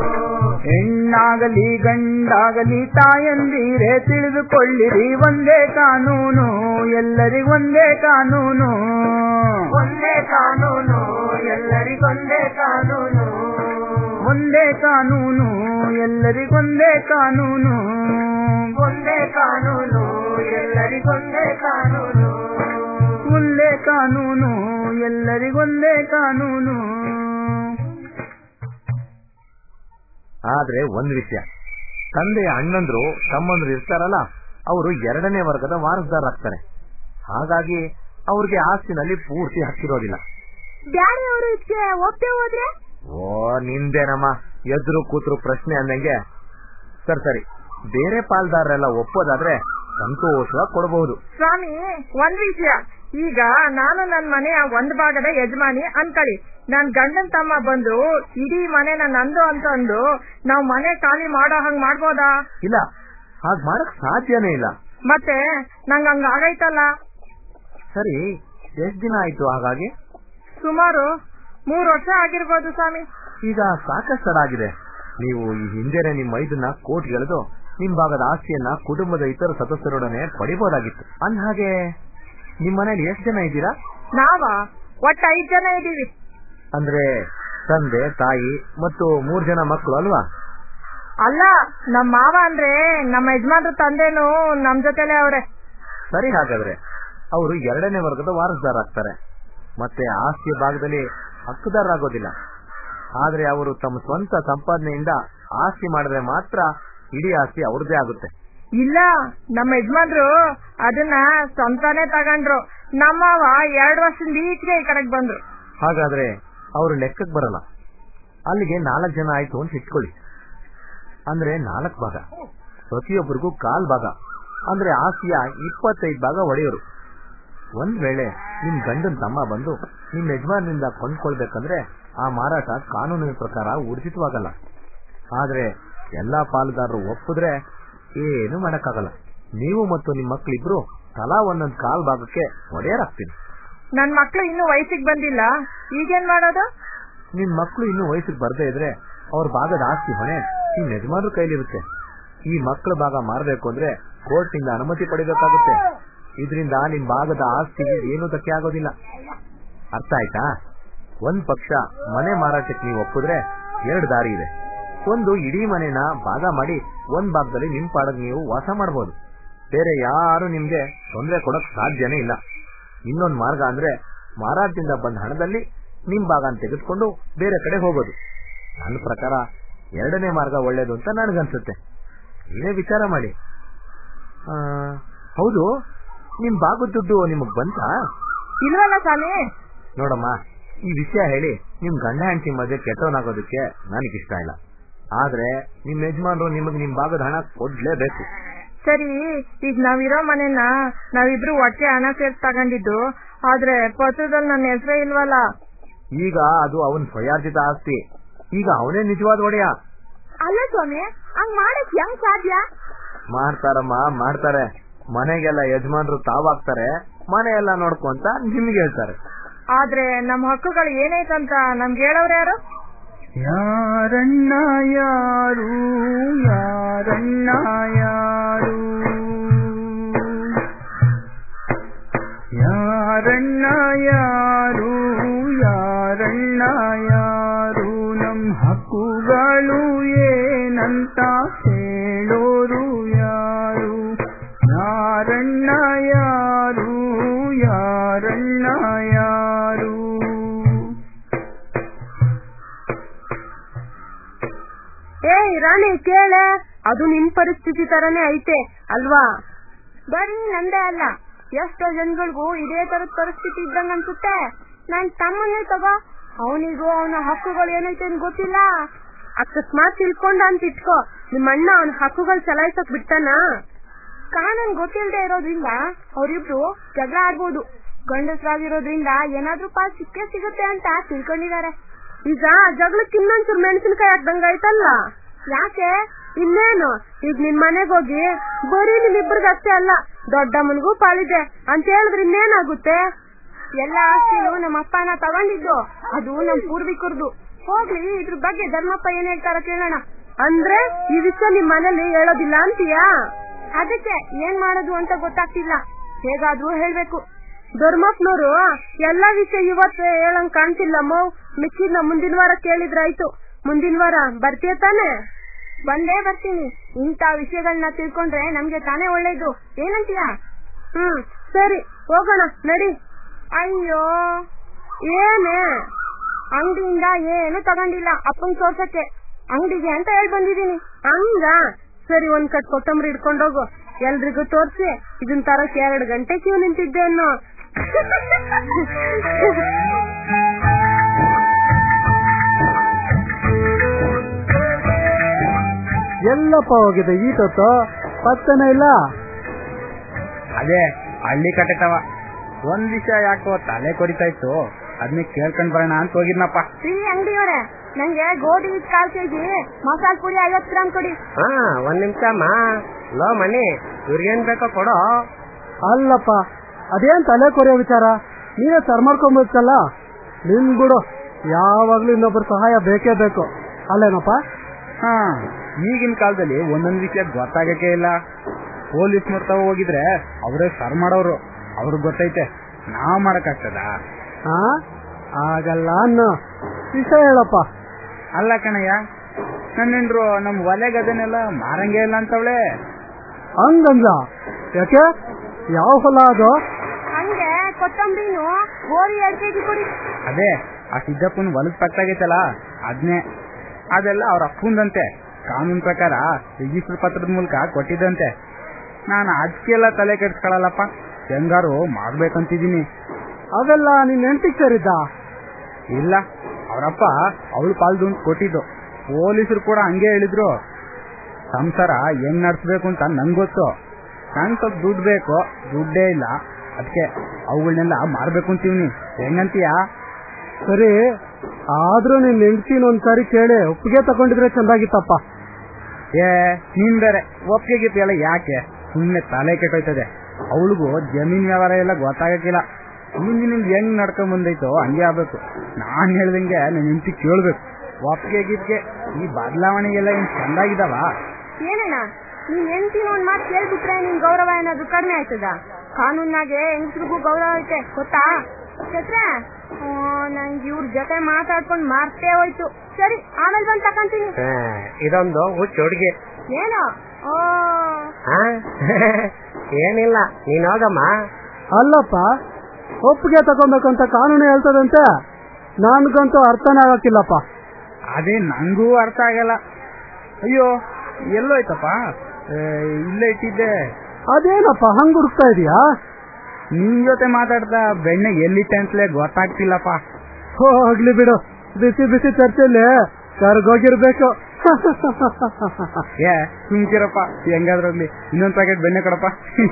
ಹೆಣ್ಣಾಗಲಿ ಗಂಡಾಗಲಿ ತಾಯಂದಿರೇ ತಿಳಿದುಕೊಳ್ಳಿರಿ ಒಂದೇ ಕಾನೂನು ಎಲ್ಲರಿಗೊಂದೇ ಕಾನೂನು ಒಂದೇ ಕಾನೂನು ಎಲ್ಲರಿಗೊಂದೇ ಕಾನೂನು ಒಂದೇ ಕಾನೂನು ಎಲ್ಲರಿಗೊಂದೇ ಕಾನೂನು ಒಂದೇ ಕಾನೂನು ಎಲ್ಲರಿಗೊಂದೇ ಕಾನೂನು ಒಂದೇ ಕಾನೂನು ಎಲ್ಲರಿಗೊಂದೇ ಕಾನೂನು ಆದ್ರೆ ಒಂದ್ ವಿಷಯ ತಂದೆಯ ಅಣ್ಣಂದ್ರು ತಮ್ಮಂದ್ರು ಇರ್ತಾರಲ್ಲ ಅವರು ಎರಡನೇ ವರ್ಗದ ವಾರಸದಾರರಾಗ್ತಾರೆ ಹಾಗಾಗಿ ಅವ್ರಿಗೆ ಆಸ್ತಿನಲ್ಲಿ ಪೂರ್ತಿ ಹಕ್ಕಿರೋದಿಲ್ಲ ಬ್ಯಾರೆ ಅವರು ಇದಕ್ಕೆ ಒಪ್ಪೆ ಹೋದ್ರೆ ಓ ನಿಂದೇನಮ್ಮ ಎದ್ರು ಕೂತ್ರು ಪ್ರಶ್ನೆ ಅಂದಂಗೆ ಸರಿ ಸರಿ ಬೇರೆ ಪಾಲ್ದಾರರೆಲ್ಲ ಒಪ್ಪೋದಾದ್ರೆ ಸಂತೋಷವಾಗಿ ಕೊಡಬಹುದು ಸ್ವಾಮಿ ಒಂದ್ ವಿಷಯ ಈಗ ನಾನು ನನ್ ಮನೆಯ ಒಂದ್ ಭಾಗದ ಯಜಮಾನಿ ಅನ್ಕಳಿ ನನ್ ಗಂಡನ್ ತಮ್ಮ ಬಂದು ಇಡೀ ಮನೆನ ನಂದು ಅಂತ ಅಂದು ನಾವ್ ಮನೆ ಖಾಲಿ ಮಾಡೋ ಹಂಗ್ ಮಾಡ್ಬೋದಾ ಇಲ್ಲ ಹಾಗ್ ಮಾಡಕ್ ಸಾಧ್ಯನೇ ಇಲ್ಲ ಮತ್ತೆ ನಂಗ್ ಹಂಗ ಆಗೈತಲ್ಲ ಸರಿ ಎಷ್ಟ್ ದಿನ ಆಯ್ತು ಹಾಗಾಗಿ ಸುಮಾರು ಮೂರ್ ವರ್ಷ ಆಗಿರ್ಬೋದು ಸ್ವಾಮಿ ಈಗ ಸಾಕಷ್ಟು ತಡ ಆಗಿದೆ ನೀವು ಈ ಹಿಂದೆನೆ ನಿಮ್ಮ ಮೈದನ್ನ ಕೋರ್ಟ್ ಗೆಳೆದು ನಿಮ್ ಭಾಗದ ಆಸ್ತಿಯನ್ನ ಕುಟುಂಬದ ಇತರ ಸದಸ್ಯರೊಡನೆ ಪಡಿಬಹುದಾಗಿತ್ತು ಅಂದ ಹಾಗೆ ನಿಮ್ ಮನೇಲಿ ಎಷ್ಟ್ ಜನ ಇದ್ದೀರಾ ನಾವ ಒಟ್ಟ ಐದ್ ಜನ ಇದೀವಿ ಅಂದ್ರೆ ತಂದೆ ತಾಯಿ ಮತ್ತು ಮೂರ್ ಜನ ಮಕ್ಕಳು ಅಲ್ವಾ ಅಲ್ಲ ನಮ್ ಮಾವ ಅಂದ್ರೆ ನಮ್ಮ ಯಜಮಾನ್ರ ತಂದೆನು ನಮ್ ಜೊತೆಲೆ ಅವ್ರೆ ಸರಿ ಹಾಗಾದ್ರೆ ಅವರು ಎರಡನೇ ವರ್ಗದ ವಾರಸದಾರಾಗ್ತಾರೆ ಮತ್ತೆ ಆಸ್ತಿಯ ಭಾಗದಲ್ಲಿ ಹಕ್ಕುದಾರರಾಗೋದಿಲ್ಲ ಆದ್ರೆ ಅವರು ತಮ್ಮ ಸ್ವಂತ ಸಂಪಾದನೆಯಿಂದ ಆಸ್ತಿ ಮಾಡಿದ್ರೆ ಮಾತ್ರ ಇಡೀ ಆಸ್ತಿ ಅವ್ರದ್ದೇ ಆಗುತ್ತೆ ಇಲ್ಲ ನಮ್ಮ ಯಜಮಾನ್ರು ಅದನ್ನ ಸ್ವಂತಾನೆ ತಗೊಂಡ್ರು ನಮ್ಮವ ಎರಡ್ ವರ್ಷದಿಂದ ಈಚೆಗೆ ಈ ಕಡೆಗ್ ಬಂದ್ರು ಹಾಗಾದ್ರೆ ಅವರು ಲೆಕ್ಕಕ್ಕೆ ಬರಲ್ಲ ಅಲ್ಲಿಗೆ ನಾಲ್ಕು ಜನ ಆಯ್ತು ಅಂತ ಇಟ್ಕೊಳ್ಳಿ ಅಂದ್ರೆ ನಾಲ್ಕು ಭಾಗ ಪ್ರತಿಯೊಬ್ಬರಿಗೂ ಕಾಲ್ ಭಾಗ ಅಂದ್ರೆ ಆಸ್ತಿಯ ಇಪ್ಪತ್ತೈದು ಭಾಗ ಒಡೆಯೋರು ಒಂದ್ ವೇಳೆ ನಿಮ್ ಗಂಡನ್ ತಮ್ಮ ಬಂದು ನಿಮ್ ಯಜಮಾನ್ರಿಂದ ಕೊಂಡ್ಕೊಳ್ಬೇಕಂದ್ರೆ ಆ ಮಾರಾಟ ಕಾನೂನಿನ ಪ್ರಕಾರ ಊರ್ಜಿತವಾಗಲ್ಲ ಆದ್ರೆ ಎಲ್ಲಾ ಪಾಲುದಾರರು ಒಪ್ಪಿದ್ರೆ ಏನು ಮಾಡಕ್ಕಾಗಲ್ಲ ನೀವು ಮತ್ತು ನಿಮ್ ಮಕ್ಳಿಬ್ರು ತಲಾ ಒಂದೊಂದ್ ಕಾಲ್ ಭಾಗಕ್ಕೆ ಒಡೆಯರಾಗ್ತೀನಿ ನನ್ ಮಕ್ಳು ಇನ್ನು ವಯಸ್ಸಿಗೆ ಬಂದಿಲ್ಲ ಈಗೇನ್ ಮಾಡೋದು ನಿಮ್ ಮಕ್ಳು ಇನ್ನು ವಯಸ್ಸಿಗೆ ಬರ್ದೇ ಇದ್ರೆ ಅವ್ರ ಭಾಗದ ಆಸ್ತಿ ಹೊಣೆ ನಿಮ್ ಯಜಮಾನ್ರ ಕೈಲಿರುತ್ತೆ ಈ ಮಕ್ಕಳ ಭಾಗ ಮಾರಬೇಕು ಅಂದ್ರೆ ಕೋರ್ಟ್ ನಿಂದ ಅನುಮತಿ ಪಡಿಬೇಕಾಗುತ್ತೆ ಇದರಿಂದ ನಿಮ್ ಭಾಗದ ಆಸ್ತಿಗೆ ಏನು ಧಕ್ಕೆ ಆಗೋದಿಲ್ಲ ಅರ್ಥ ಆಯ್ತಾ ಒಂದ್ ಪಕ್ಷ ಮನೆ ಮಾರಾಟಕ್ಕೆ ನೀವು ಒಪ್ಪಿದ್ರೆ ಎರಡು ದಾರಿ ಇದೆ ಒಂದು ಇಡೀ ಮನೆನ ಭಾಗ ಮಾಡಿ ಒಂದ್ ಭಾಗದಲ್ಲಿ ನಿಮ್ ಪಾಡಗ್ ನೀವು ವಾಸ ಮಾಡಬಹುದು ಬೇರೆ ಯಾರು ನಿಮ್ಗೆ ತೊಂದರೆ ಕೊಡಕ್ ಸಾಧ್ಯನೇ ಇಲ್ಲ ಇನ್ನೊಂದ್ ಮಾರ್ಗ ಅಂದ್ರೆ ಮಾರಾಟದಿಂದ ಬಂದ ಹಣದಲ್ಲಿ ನಿಮ್ ಭಾಗನ ತೆಗೆದುಕೊಂಡು ಬೇರೆ ಕಡೆ ಹೋಗೋದು ನನ್ನ ಪ್ರಕಾರ ಎರಡನೇ ಮಾರ್ಗ ಒಳ್ಳೇದು ಅಂತ ನನಗನ್ಸುತ್ತೆ ನೀವೇ ವಿಚಾರ ಮಾಡಿ ಆ, ಹೌದು ನಿಮ್ ಭಾಗದ ದುಡ್ಡು ನಿಮಗ್ ಬಂತಾ ಇಲ್ವಲ್ಲ ಸ್ವಾಮಿ ನೋಡಮ್ಮ ಈ ವಿಷಯ ಹೇಳಿ ನಿಮ್ ಗಂಡ ಹೆಂಡತಿ ಮಧ್ಯೆ ಕೆಟ್ಟವನಾಗೋದಕ್ಕೆ ನನಗಿಷ್ಟ ಇಲ್ಲ ಆದ್ರೆ ನಿಮ್ ಯಜಮಾನ್ರು ನಿಮಗ್ ನಿಮ್ ಭಾಗದ ಹಣ ಕೊಡ್ಲೇಬೇಕು ಸರಿ ಈಗ ನಾವಿರೋ ಮನೆನ ನಾವಿಬ್ರು ಒಟ್ಟೆ ಹಣ ಸೇರ್ಸ್ ತಗೊಂಡಿದ್ದು ಆದ್ರೆ ಪತ್ರದಲ್ಲಿ ನನ್ನ ಹೆಸರೇ ಇಲ್ವಲ್ಲ ಈಗ ಅದು ಅವನ್ ಸ್ವಯಾರ್ಜಿತ ಆಸ್ತಿ ಈಗ ಅವನೇ ನಿಜವಾದ ಒಡೆಯ ಅಲ್ಲ ಸ್ವಾಮಿ ಹಂಗ್ ಮಾಡಕ್ ಹೆಂಗ್ ಸಾಧ್ಯ ಮಾಡ್ತಾರಮ್ಮ ಮಾಡ್ತಾರೆ ಮನೆಗೆಲ್ಲ ಯಜಮಾನ್ರು ತಾವಾಗ್ತಾರೆ ಮನೆ ಎಲ್ಲ ನೋಡ್ಕೊಂತ ನಿಮ್ಗೆ ಹೇಳ್ತಾರೆ ಆದ್ರೆ ನಮ್ ಹಕ್ಕುಗಳು ಏನೈತಂತ ನಮ್ಗೆ ಹೇಳೋರು ಯಾರು ಯಾರಣ್ಣ ಯಾರು ಯಾರಣ್ಣ ಯಾರು ಯಾರಣ್ಣ ಯಾರು ಯಾರಣ್ಣ ಯಾರು ನಮ್ ಹಕ್ಕುಗಳು ಏನಂತ ಹೇಳೋರು ಯಾರು ಯಾರಣ್ಣ ಯಾರು ಯಾರಣ್ಣ ಯಾರು ಏ ರಾಣಿ ಕೇಳೆ ಅದು ನಿನ್ ಪರಿಸ್ಥಿತಿ ತರನೇ ಐತೆ ಅಲ್ವಾ ಬರೀ ನಂದೇ ಅಲ್ಲ ಎಷ್ಟೋ ಜನಗಳಿಗೂ ಇದೇ ತರದ ಪರಿಸ್ಥಿತಿ ಇದ್ದಂಗ ಅನ್ಸುತ್ತೆ ನನ್ ತಮ್ಮನೇ ತಗೋ ಅವನಿಗೂ ಅವನ ಹಕ್ಕುಗಳು ಏನೈತೆ ಅಂತ ಗೊತ್ತಿಲ್ಲ ಅಕಸ್ಮಾತ್ ತಿಳ್ಕೊಂಡ ಅಂತ ಇಟ್ಕೋ ನಿಮ್ಮ ಅಣ್ಣ ಅವನ ಹಕ್ಕುಗಳು ಚಲಾಯಿಸಕ್ ಬಿಡ್ತಾನ ಕಾನೂನ್ ಗೊತ್ತಿಲ್ಲದೆ ಇರೋದ್ರಿಂದ ಅವರಿಬ್ರು ಜಗಳ ಆಡ್ಬೋದು ಗಂಡಸರಾಗಿರೋದ್ರಿಂದ ಏನಾದ್ರೂ ಪಾಲ್ ಸಿಕ್ಕೇ ಸಿಗುತ್ತೆ ಅಂತ ತಿಳ್ಕೊಂಡಿದ್ದಾರೆ ಈಗ ಜಗಳಕ್ಕೆ ಇನ್ನೊಂಚೂರು ಮೆಣಸಿನಕಾಯಿ ಹಾಕ್ದಂಗ ಆಯ್ತಲ್ಲ ಯಾಕೆ ಇನ್ನೇನು ಈಗ ನಿನ್ ಮನೆಗ್ ಹೋಗಿ ಬರೀ ನಿಮ್ಮಿಬ್ಬರಿಗೆ ಅಷ್ಟೇ ಅಲ್ಲ ದೊಡ್ಡಮ್ಮನಿಗೂ ಪಾಲಿದೆ ಅಂತ ಹೇಳಿದ್ರೆ ಇನ್ನೇನಾಗುತ್ತೆ ಎಲ್ಲ ಆಸ್ತಿನೂ ನಮ್ಮ ಅಪ್ಪನ ತಗೊಂಡಿದ್ದು ಅದು ನಮ್ ಪೂರ್ವಿಕರದು ಹೋಗ್ಲಿ ಇದ್ರ ಬಗ್ಗೆ ಧರ್ಮಪ್ಪ ಏನ್ ಹೇಳ್ತಾರ ಕೇಳೋಣ ಅಂದ್ರೆ ಈ ವಿಷಯ ನಿಮ್ ಮನೇಲಿ ಹೇಳೋದಿಲ್ಲ ಅಂತೀಯಾ ಅದಕ್ಕೆ ಏನ್ ಮಾಡೋದು ಅಂತ ಗೊತ್ತಾಗ್ತಿಲ್ಲ ಹೇಗಾದ್ರೂ ಹೇಳ್ಬೇಕು ಧರ್ಮಪ್ಪನವರು ಎಲ್ಲಾ ವಿಷಯ ಇವತ್ತೇ ಹೇಳಂಗ್ ಕಾಣ್ತಿಲ್ಲಮ್ಮ ಮಿಕ್ಕಿದ್ನ ಮುಂದಿನ ವಾರ ಕೇಳಿದ್ರಾಯ್ತು ಮುಂದಿನ ವಾರ ಬರ್ತೀಯ ತಾನೆ ಬಂದೇ ಬರ್ತೀನಿ ಇಂಥ ವಿಷಯಗಳನ್ನ ತಿಳ್ಕೊಂಡ್ರೆ ನಮ್ಗೆ ತಾನೇ ಒಳ್ಳೇದು ಏನಂತೀಯ ಹ್ಮ್ ಸರಿ ಹೋಗೋಣ ನಡಿ ಅಯ್ಯೋ ಏನೇ ಅಂಗಡಿಯಿಂದ ಏನು ತಗೊಂಡಿಲ್ಲ ಅಪ್ಪನ್ ತೋರ್ಸಕ್ಕೆ ಅಂಗಡಿಗೆ ಅಂತ ಹೇಳಿ ಬಂದಿದೀನಿ ಹಂಗ ಸರಿ ಒಂದ್ ಕಟ್ ಕೊತ್ತಂಬರಿ ಹಿಡ್ಕೊಂಡೋಗು ಎಲ್ರಿಗೂ ತೋರ್ಸಿ ಇದನ್ ತರಕ್ ಎರಡ್ ಗಂಟೆ ಕ್ಯೂ ನಿಂತಿದ್ದೆ ಅನ್ನೋ ಎಲ್ಲಪ್ಪ ಹೋಗಿದೆ ಈ ತೊತ್ತು ಪತ್ತನೇ ಇಲ್ಲ ಅದೇ ಹಳ್ಳಿ ಕಟ್ಟೆತವ ಒಂದ್ ವಿಷಯ ಯಾಕೋ ತಲೆ ಕೊರಿತಾ ಇತ್ತು ಅದನ್ನ ಕೇಳ್ಕೊಂಡ್ ಬರೋಣ ಅಂತ ಹೋಗಿದ್ನಪ್ಪ ಈ ಅಂಗಡಿಯವರೇ ನಂಗೆ ಗೋಧಿ ಹಿಟ್ ಕಾಲ್ ಕೆಜಿ ಮಸಾಲ ಪುಡಿ ಐವತ್ ಗ್ರಾಮ್ ಕೊಡಿ ಹಾ ಒಂದ್ ನಿಮಿಷ ಅಮ್ಮ ಲೋ ಮನಿ ಇವ್ರಿಗೇನ್ ಬೇಕೋ ಕೊಡೋ ಅಲ್ಲಪ್ಪ ಅದೇನ್ ತಲೆ ಕೊರೆಯೋ ವಿಚಾರ ನೀನೇ ಸರ್ ಮಾಡ್ಕೊಂಬತ್ತಲ್ಲ ನಿನ್ ಬಿಡು ಯಾವಾಗ್ಲೂ ಇನ್ನೊಬ್ಬರ ಸಹಾಯ ಬೇಕೇ ಬೇಕು ಅಲ್ಲೇನಪ್ಪ ಹಾ ಈಗಿನ ಕಾಲದಲ್ಲಿ ಒಂದೊಂದ್ ವಿಷಯ ಗೊತ್ತಾಗಕ್ಕೆ ಇಲ್ಲ ಪೊಲೀಸ್ ನೋಡ್ತಾ ಹೋಗಿದ್ರೆ ಅವರೇ ಸರ್ ಮಾಡೋರು ಅವ್ರಿಗೆ ಗೊತ್ತೈತೆ ನಾವ್ ಮಾಡಕ್ಕಾಗ್ತದ ಹಾ ಆಗಲ್ಲ ಅನ್ನೋ ವಿಷಯ ಹೇಳಪ್ಪ ಅಲ್ಲ ಕಣಯ್ಯ ನನ್ನೆಂಡ್ರು ನಮ್ ಒಲೆ ಗದನೆಲ್ಲ ಮಾರಂಗೇ ಇಲ್ಲ ಅಂತವಳೆ ಹಂಗಂದ ಯಾಕೆ ಯಾವ ಹೊಲ ಅದು ಹಂಗೆ ಕೊತ್ತಂಬರಿನು ಗೋಧಿ ಎರಡ್ ಕೆಜಿ ಕೊಡಿ ಅದೇ ಆ ಸಿದ್ದಪ್ಪನ್ ಹೊಲದ ಪಕ್ಕಾಗೈತಲ್ಲ ಅದ್ನೇ ಅದೆಲ್ಲ ಅವ್ರ ಅಪ್ಪಂದಂತೆ ಕಾನೂನ್ ಪ್ರಕಾರ ರಿಜಿಸ್ಟರ್ ಪತ್ರದ ಮೂಲಕ ಕೊಟ್ಟಿದ್ದಂತೆ ನಾನು ಅದಕ್ಕೆಲ್ಲ ತಲೆ ಕೆಡ್ಸ್ಕೊಳಲ್ಲಪ್ಪ ಹೆಂಗಾರು ಮಾಡ್ಬೇಕಂತಿದೀನಿ ಅದೆಲ್ಲ ನಿನ್ ಹೆಂಡತಿಗೆ ಸೇರಿದ್ದ ಇಲ್ಲ ಅವರಪ್ಪ ಅವಳು ಪಾಲ್ದು ಅಂತ ಕೊಟ್ಟಿದ್ದು ಪೊಲೀಸರು ಕೂಡ ಹಂಗೆ ಹೇಳಿದ್ರು ಸಂಸಾರ ಹೆಂಗ್ ನಡ್ಸ್ಬೇಕು ಅಂತ ನಂಗ್ ಗೊತ್ತು ನಂಗ್ ಸ್ವಲ್ಪ ದುಡ್ಡು ಬೇಕು ದುಡ್ಡೇ ಇಲ್ಲ ಅದಕ್ಕೆ ಅವುಗಳನ್ನೆಲ್ಲ ಮಾರ್ಬೇಕು ಅಂತೀವ್ನಿ ಹೆಂಗಂತೀಯ ಸರಿ ಆದ್ರೂ ನಿನ್ ಹೆಂಡತಿನ ಒಂದ್ಸಾರಿ ಕೇಳಿ ಒಪ್ಪಿಗೆ ತಗೊಂಡಿದ್ರೆ ಚಂದಾಗಿತ್ತಪ್ಪ ಏ ನೀನ್ ಬೇರೆ ಒಪ್ಪಿಗೆ ಗಿಪ್ಪಿ ಎಲ್ಲ ಯಾಕೆ ಸುಮ್ಮನೆ ತಲೆ ಕೆಟ್ಟೋಯ್ತದೆ ಅವಳಿಗೂ ಜಮೀನ್ ವ್ಯವಹಾರ ಎಲ್ಲ ಗೊತ್ತಾಗಕ್ಕಿಲ್ಲ ಮುಂದೆ ನಿಮ್ಗೆ ಹೆಂಗ್ ನಡ್ಕೊಂಡ್ ಬಂದೈತೋ ಹಂಗೆ ಆಗ್ಬೇಕು ನಾನ್ ಹೇಳ್ದಂಗೆ ನಿನ್ ಹೆಂಡತಿ ಕೇಳ್ಬೇಕು ಒಪ್ಪಿಗೆ ಗಿಪ್ಗೆ ಈ ಬದಲಾವಣೆಗೆಲ್ಲ ಏನ್ ಚಂದಾಗಿದಾವ ಏನಣ್ಣ ನೀನ್ ಹೆಂಡತಿನ ಒಂದ್ ಮಾತು ಕೇಳ್ಬಿಟ್ರೆ ನಿನ್ ಗೌರವ ಏನಾದ್ರು ಕಡಿಮೆ ಆಯ್ತದ ಕಾನೂನಾಗೆ ಹೆಂಗಸ್ರಿಗೂ ಗೌರವ ಐತೆ ಗೊತ್ತಾ ಛತ್ರ ನಂಗೆ ಇವ್ರ ಜೊತೆ ಮಾತಾಡ್ಕೊಂಡ್ ಮಾರ್ತೇ ಹೋಯ್ತು ಸರಿ ಆಮೇಲೆ ಬಂದ್ ತಕೊಂತೀನಿ ಇದೊಂದು ಹುಚ್ಚ ಹುಡುಗಿ ಏನು ಓ ಏನಿಲ್ಲ ನೀನ್ ಹೋಗಮ್ಮ ಅಲ್ಲಪ್ಪ ಒಪ್ಪಿಗೆ ತಗೊಬೇಕಂತ ಕಾನೂನು ಹೇಳ್ತದಂತೆ ನನ್ಗಂತೂ ಅರ್ಥನೇ ಆಗಕ್ಕಿಲ್ಲಪ್ಪ ಅದೇ ನಂಗೂ ಅರ್ಥ ಆಗಲ್ಲ ಅಯ್ಯೋ ಎಲ್ಲೋಯ್ತಪ್ಪ ಏ, ಇಲ್ಲೇ ಇಟ್ಟಿದ್ದೆ ಅದೇನಪ್ಪ ಹಂಗ್ ಹುಡುಕ್ತಾ ಇದೀಯಾ ನಿನ್ ಜೊತೆ ಮಾತಾಡ್ತಾ ಬೆಣ್ಣೆ ಎಲ್ಲಿಟ್ಟೆ ಅಂತಲೇ ಗೊತ್ತಾಗ್ತಿಲ್ಲಪ್ಪ ಹೋಗ್ಲಿ ಬಿಡು ಬಿಸಿ ಬಿಸಿ ಚರ್ಚೆಯಲ್ಲಿ ಕರ್ಗೋಗಿರ್ಬೇಕು ಏ ಸುಮ್ಕಿರಪ್ಪ ಹೆಂಗಾದ್ರಲ್ಲಿ ಇನ್ನೊಂದ್ ಪ್ಯಾಕೆಟ್ ಬೆಣ್ಣೆ ಕೊಡಪ್ಪ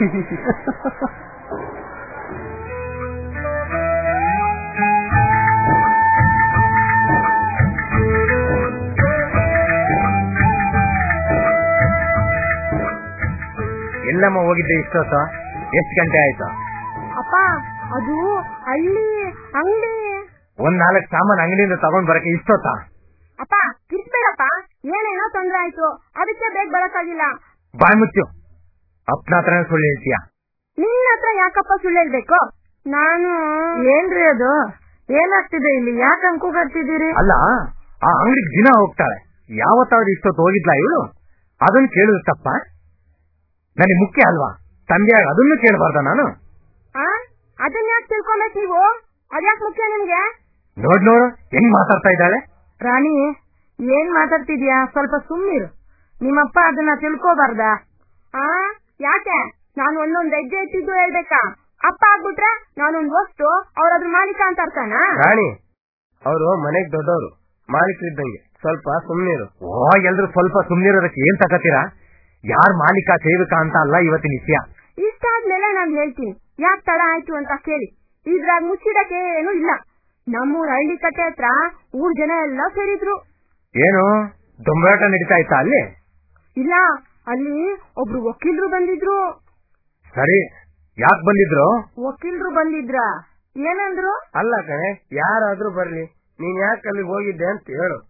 ಎಲ್ಲಮ್ಮ ಹೋಗಿದ್ದೆ ಇಷ್ಟೊತ್ತ ಎಷ್ಟು ಗಂಟೆ ಆಯ್ತಾ ಅಪ್ಪ ಅದು ಹಳ್ಳಿ ಅಂಗಡಿ ಒಂದ್ ನಾಲ್ಕು ಸಾಮಾನು ಅಂಗಡಿಯಿಂದ ತಗೊಂಡ್ ಬರಕ್ಕೆ ಇಷ್ಟೊತ್ತ ಅಪ್ಪ ಕಿರ್ಸ್ಬೇಡಪ್ಪ ಏನೇನೋ ತೊಂದ್ರೆ ಆಯ್ತು ಅದಕ್ಕೆ ಬೇಗ ಬರಕ್ಕಾಗಿಲ್ಲ ಬಾಯ್ ಮುಚ್ಚು ಅಪ್ಪನ ಹತ್ರ ಸುಳ್ಳು ಹೇಳ್ತೀಯ ನಿನ್ನ ಹತ್ರ ಯಾಕಪ್ಪ ಸುಳ್ಳು ಹೇಳ್ಬೇಕು ನಾನು ಏನ್ರಿ ಅದು ಏನಾಗ್ತಿದೆ ಇಲ್ಲಿ ಯಾಕೆ ಅಂಕು ಕಟ್ತಿದ್ದೀರಿ ಅಲ್ಲ ಆ ಅಂಗಡಿಗೆ ದಿನ ಹೋಗ್ತಾಳೆ ಯಾವತ್ತಾದ್ರೂ ಇಷ್ಟೊತ್ತು ಹೋಗಿದ್ಲಾ ಇವಳು ಅದನ್ನ ಕೇಳಿದ್ರು ತಪ್ಪ ನನಗೆ ಮುಖ್ಯ ಅಲ್ವಾ ತಂದೆಯಾಗ ಅದನ್ನು ಕೇಳಬಾರ್ದ ನಾನು ಆ ಅದನ್ನ ಯಾಕೆ ತಿಳ್ಕೊಬೇಕು ನೀವು ಅದ್ಯಾಕ್ ಮುಖ್ಯ ನಿಮ್ಗೆ ನೋಡ್ ನೋಡು ಹೆಂಗ್ ಮಾತಾಡ್ತಾ ಇದ್ದಾಳೆ ರಾಣಿ ಏನ್ ಮಾತಾಡ್ತಿದ್ಯಾ ಸ್ವಲ್ಪ ಸುಮ್ಮಿರು ನಿಮ್ಮಪ್ಪ ಅದನ್ನ ತಿಳ್ಕೋಬಾರ್ದಾ ಆ ಯಾಕೆ ನಾನು ಒಂದೊಂದ್ ಹೆಜ್ಜೆ ಇಟ್ಟಿದ್ದು ಹೇಳ್ಬೇಕಾ ಅಪ್ಪ ಆಗ್ಬಿಟ್ರೆ ನಾನೊಂದ್ ವಸ್ತು ಅವ್ರ ಅದ್ರ ಮಾಲೀಕ ಅಂತ ಅರ್ಥನಾ ರಾಣಿ ಅವರು ಮನೆಗ್ ದೊಡ್ಡವರು ಮಾಲೀಕರಿದ್ದಂಗೆ ಸ್ವಲ್ಪ ಸುಮ್ಮನಿರು ಓ ಎಲ್ರು ಸ್ವಲ್ಪ ಸುಮ್ನಿರೋದಕ್ಕೆ ಏನ್ ತಕತೀರಾ ಯಾರ್ ಮಾಲೀಕ ಸೇವಕ ಅಂತ ಅಲ್ಲ ಇವತ್ತಿನ ವಿಷಯ ಇಷ್ಟಾದ್ಮೇಲೆ ನಾನ್ ಹೇಳ್ತೀನಿ ಯಾಕ್ ತಡ ಆಯ್ತು ಅಂತ ಕೇಳಿ ಇದ್ರಾಗ ಮುಚ್ಚಿಡಕ್ಕೆ ಏನು ಇಲ್ಲ ನಮ್ಮೂರ್ ಹಳ್ಳಿ ಕಟ್ಟೆ ಹತ್ರ ಊರ್ ಜನ ಎಲ್ಲ ಸೇರಿದ್ರು ಏನು ದೊಂಬರಾಟ ನಡೀತಾ ಇತ್ತಾ ಅಲ್ಲಿ ಇಲ್ಲ ಅಲ್ಲಿ ಒಬ್ರು ವಕೀಲ್ರು ಬಂದಿದ್ರು ಸರಿ ಯಾಕೆ ಬಂದಿದ್ರು ವಕೀಲ್ರು ಬಂದಿದ್ರ ಏನಂದ್ರು ಅಲ್ಲ ಕಣೆ ಯಾರಾದ್ರೂ ಬರ್ಲಿ ನೀನ್ ಯಾಕೆ ಅಲ್ಲಿಗೆ ಹೋಗಿದ್ದೆ ಅಂತ ಹೇಳು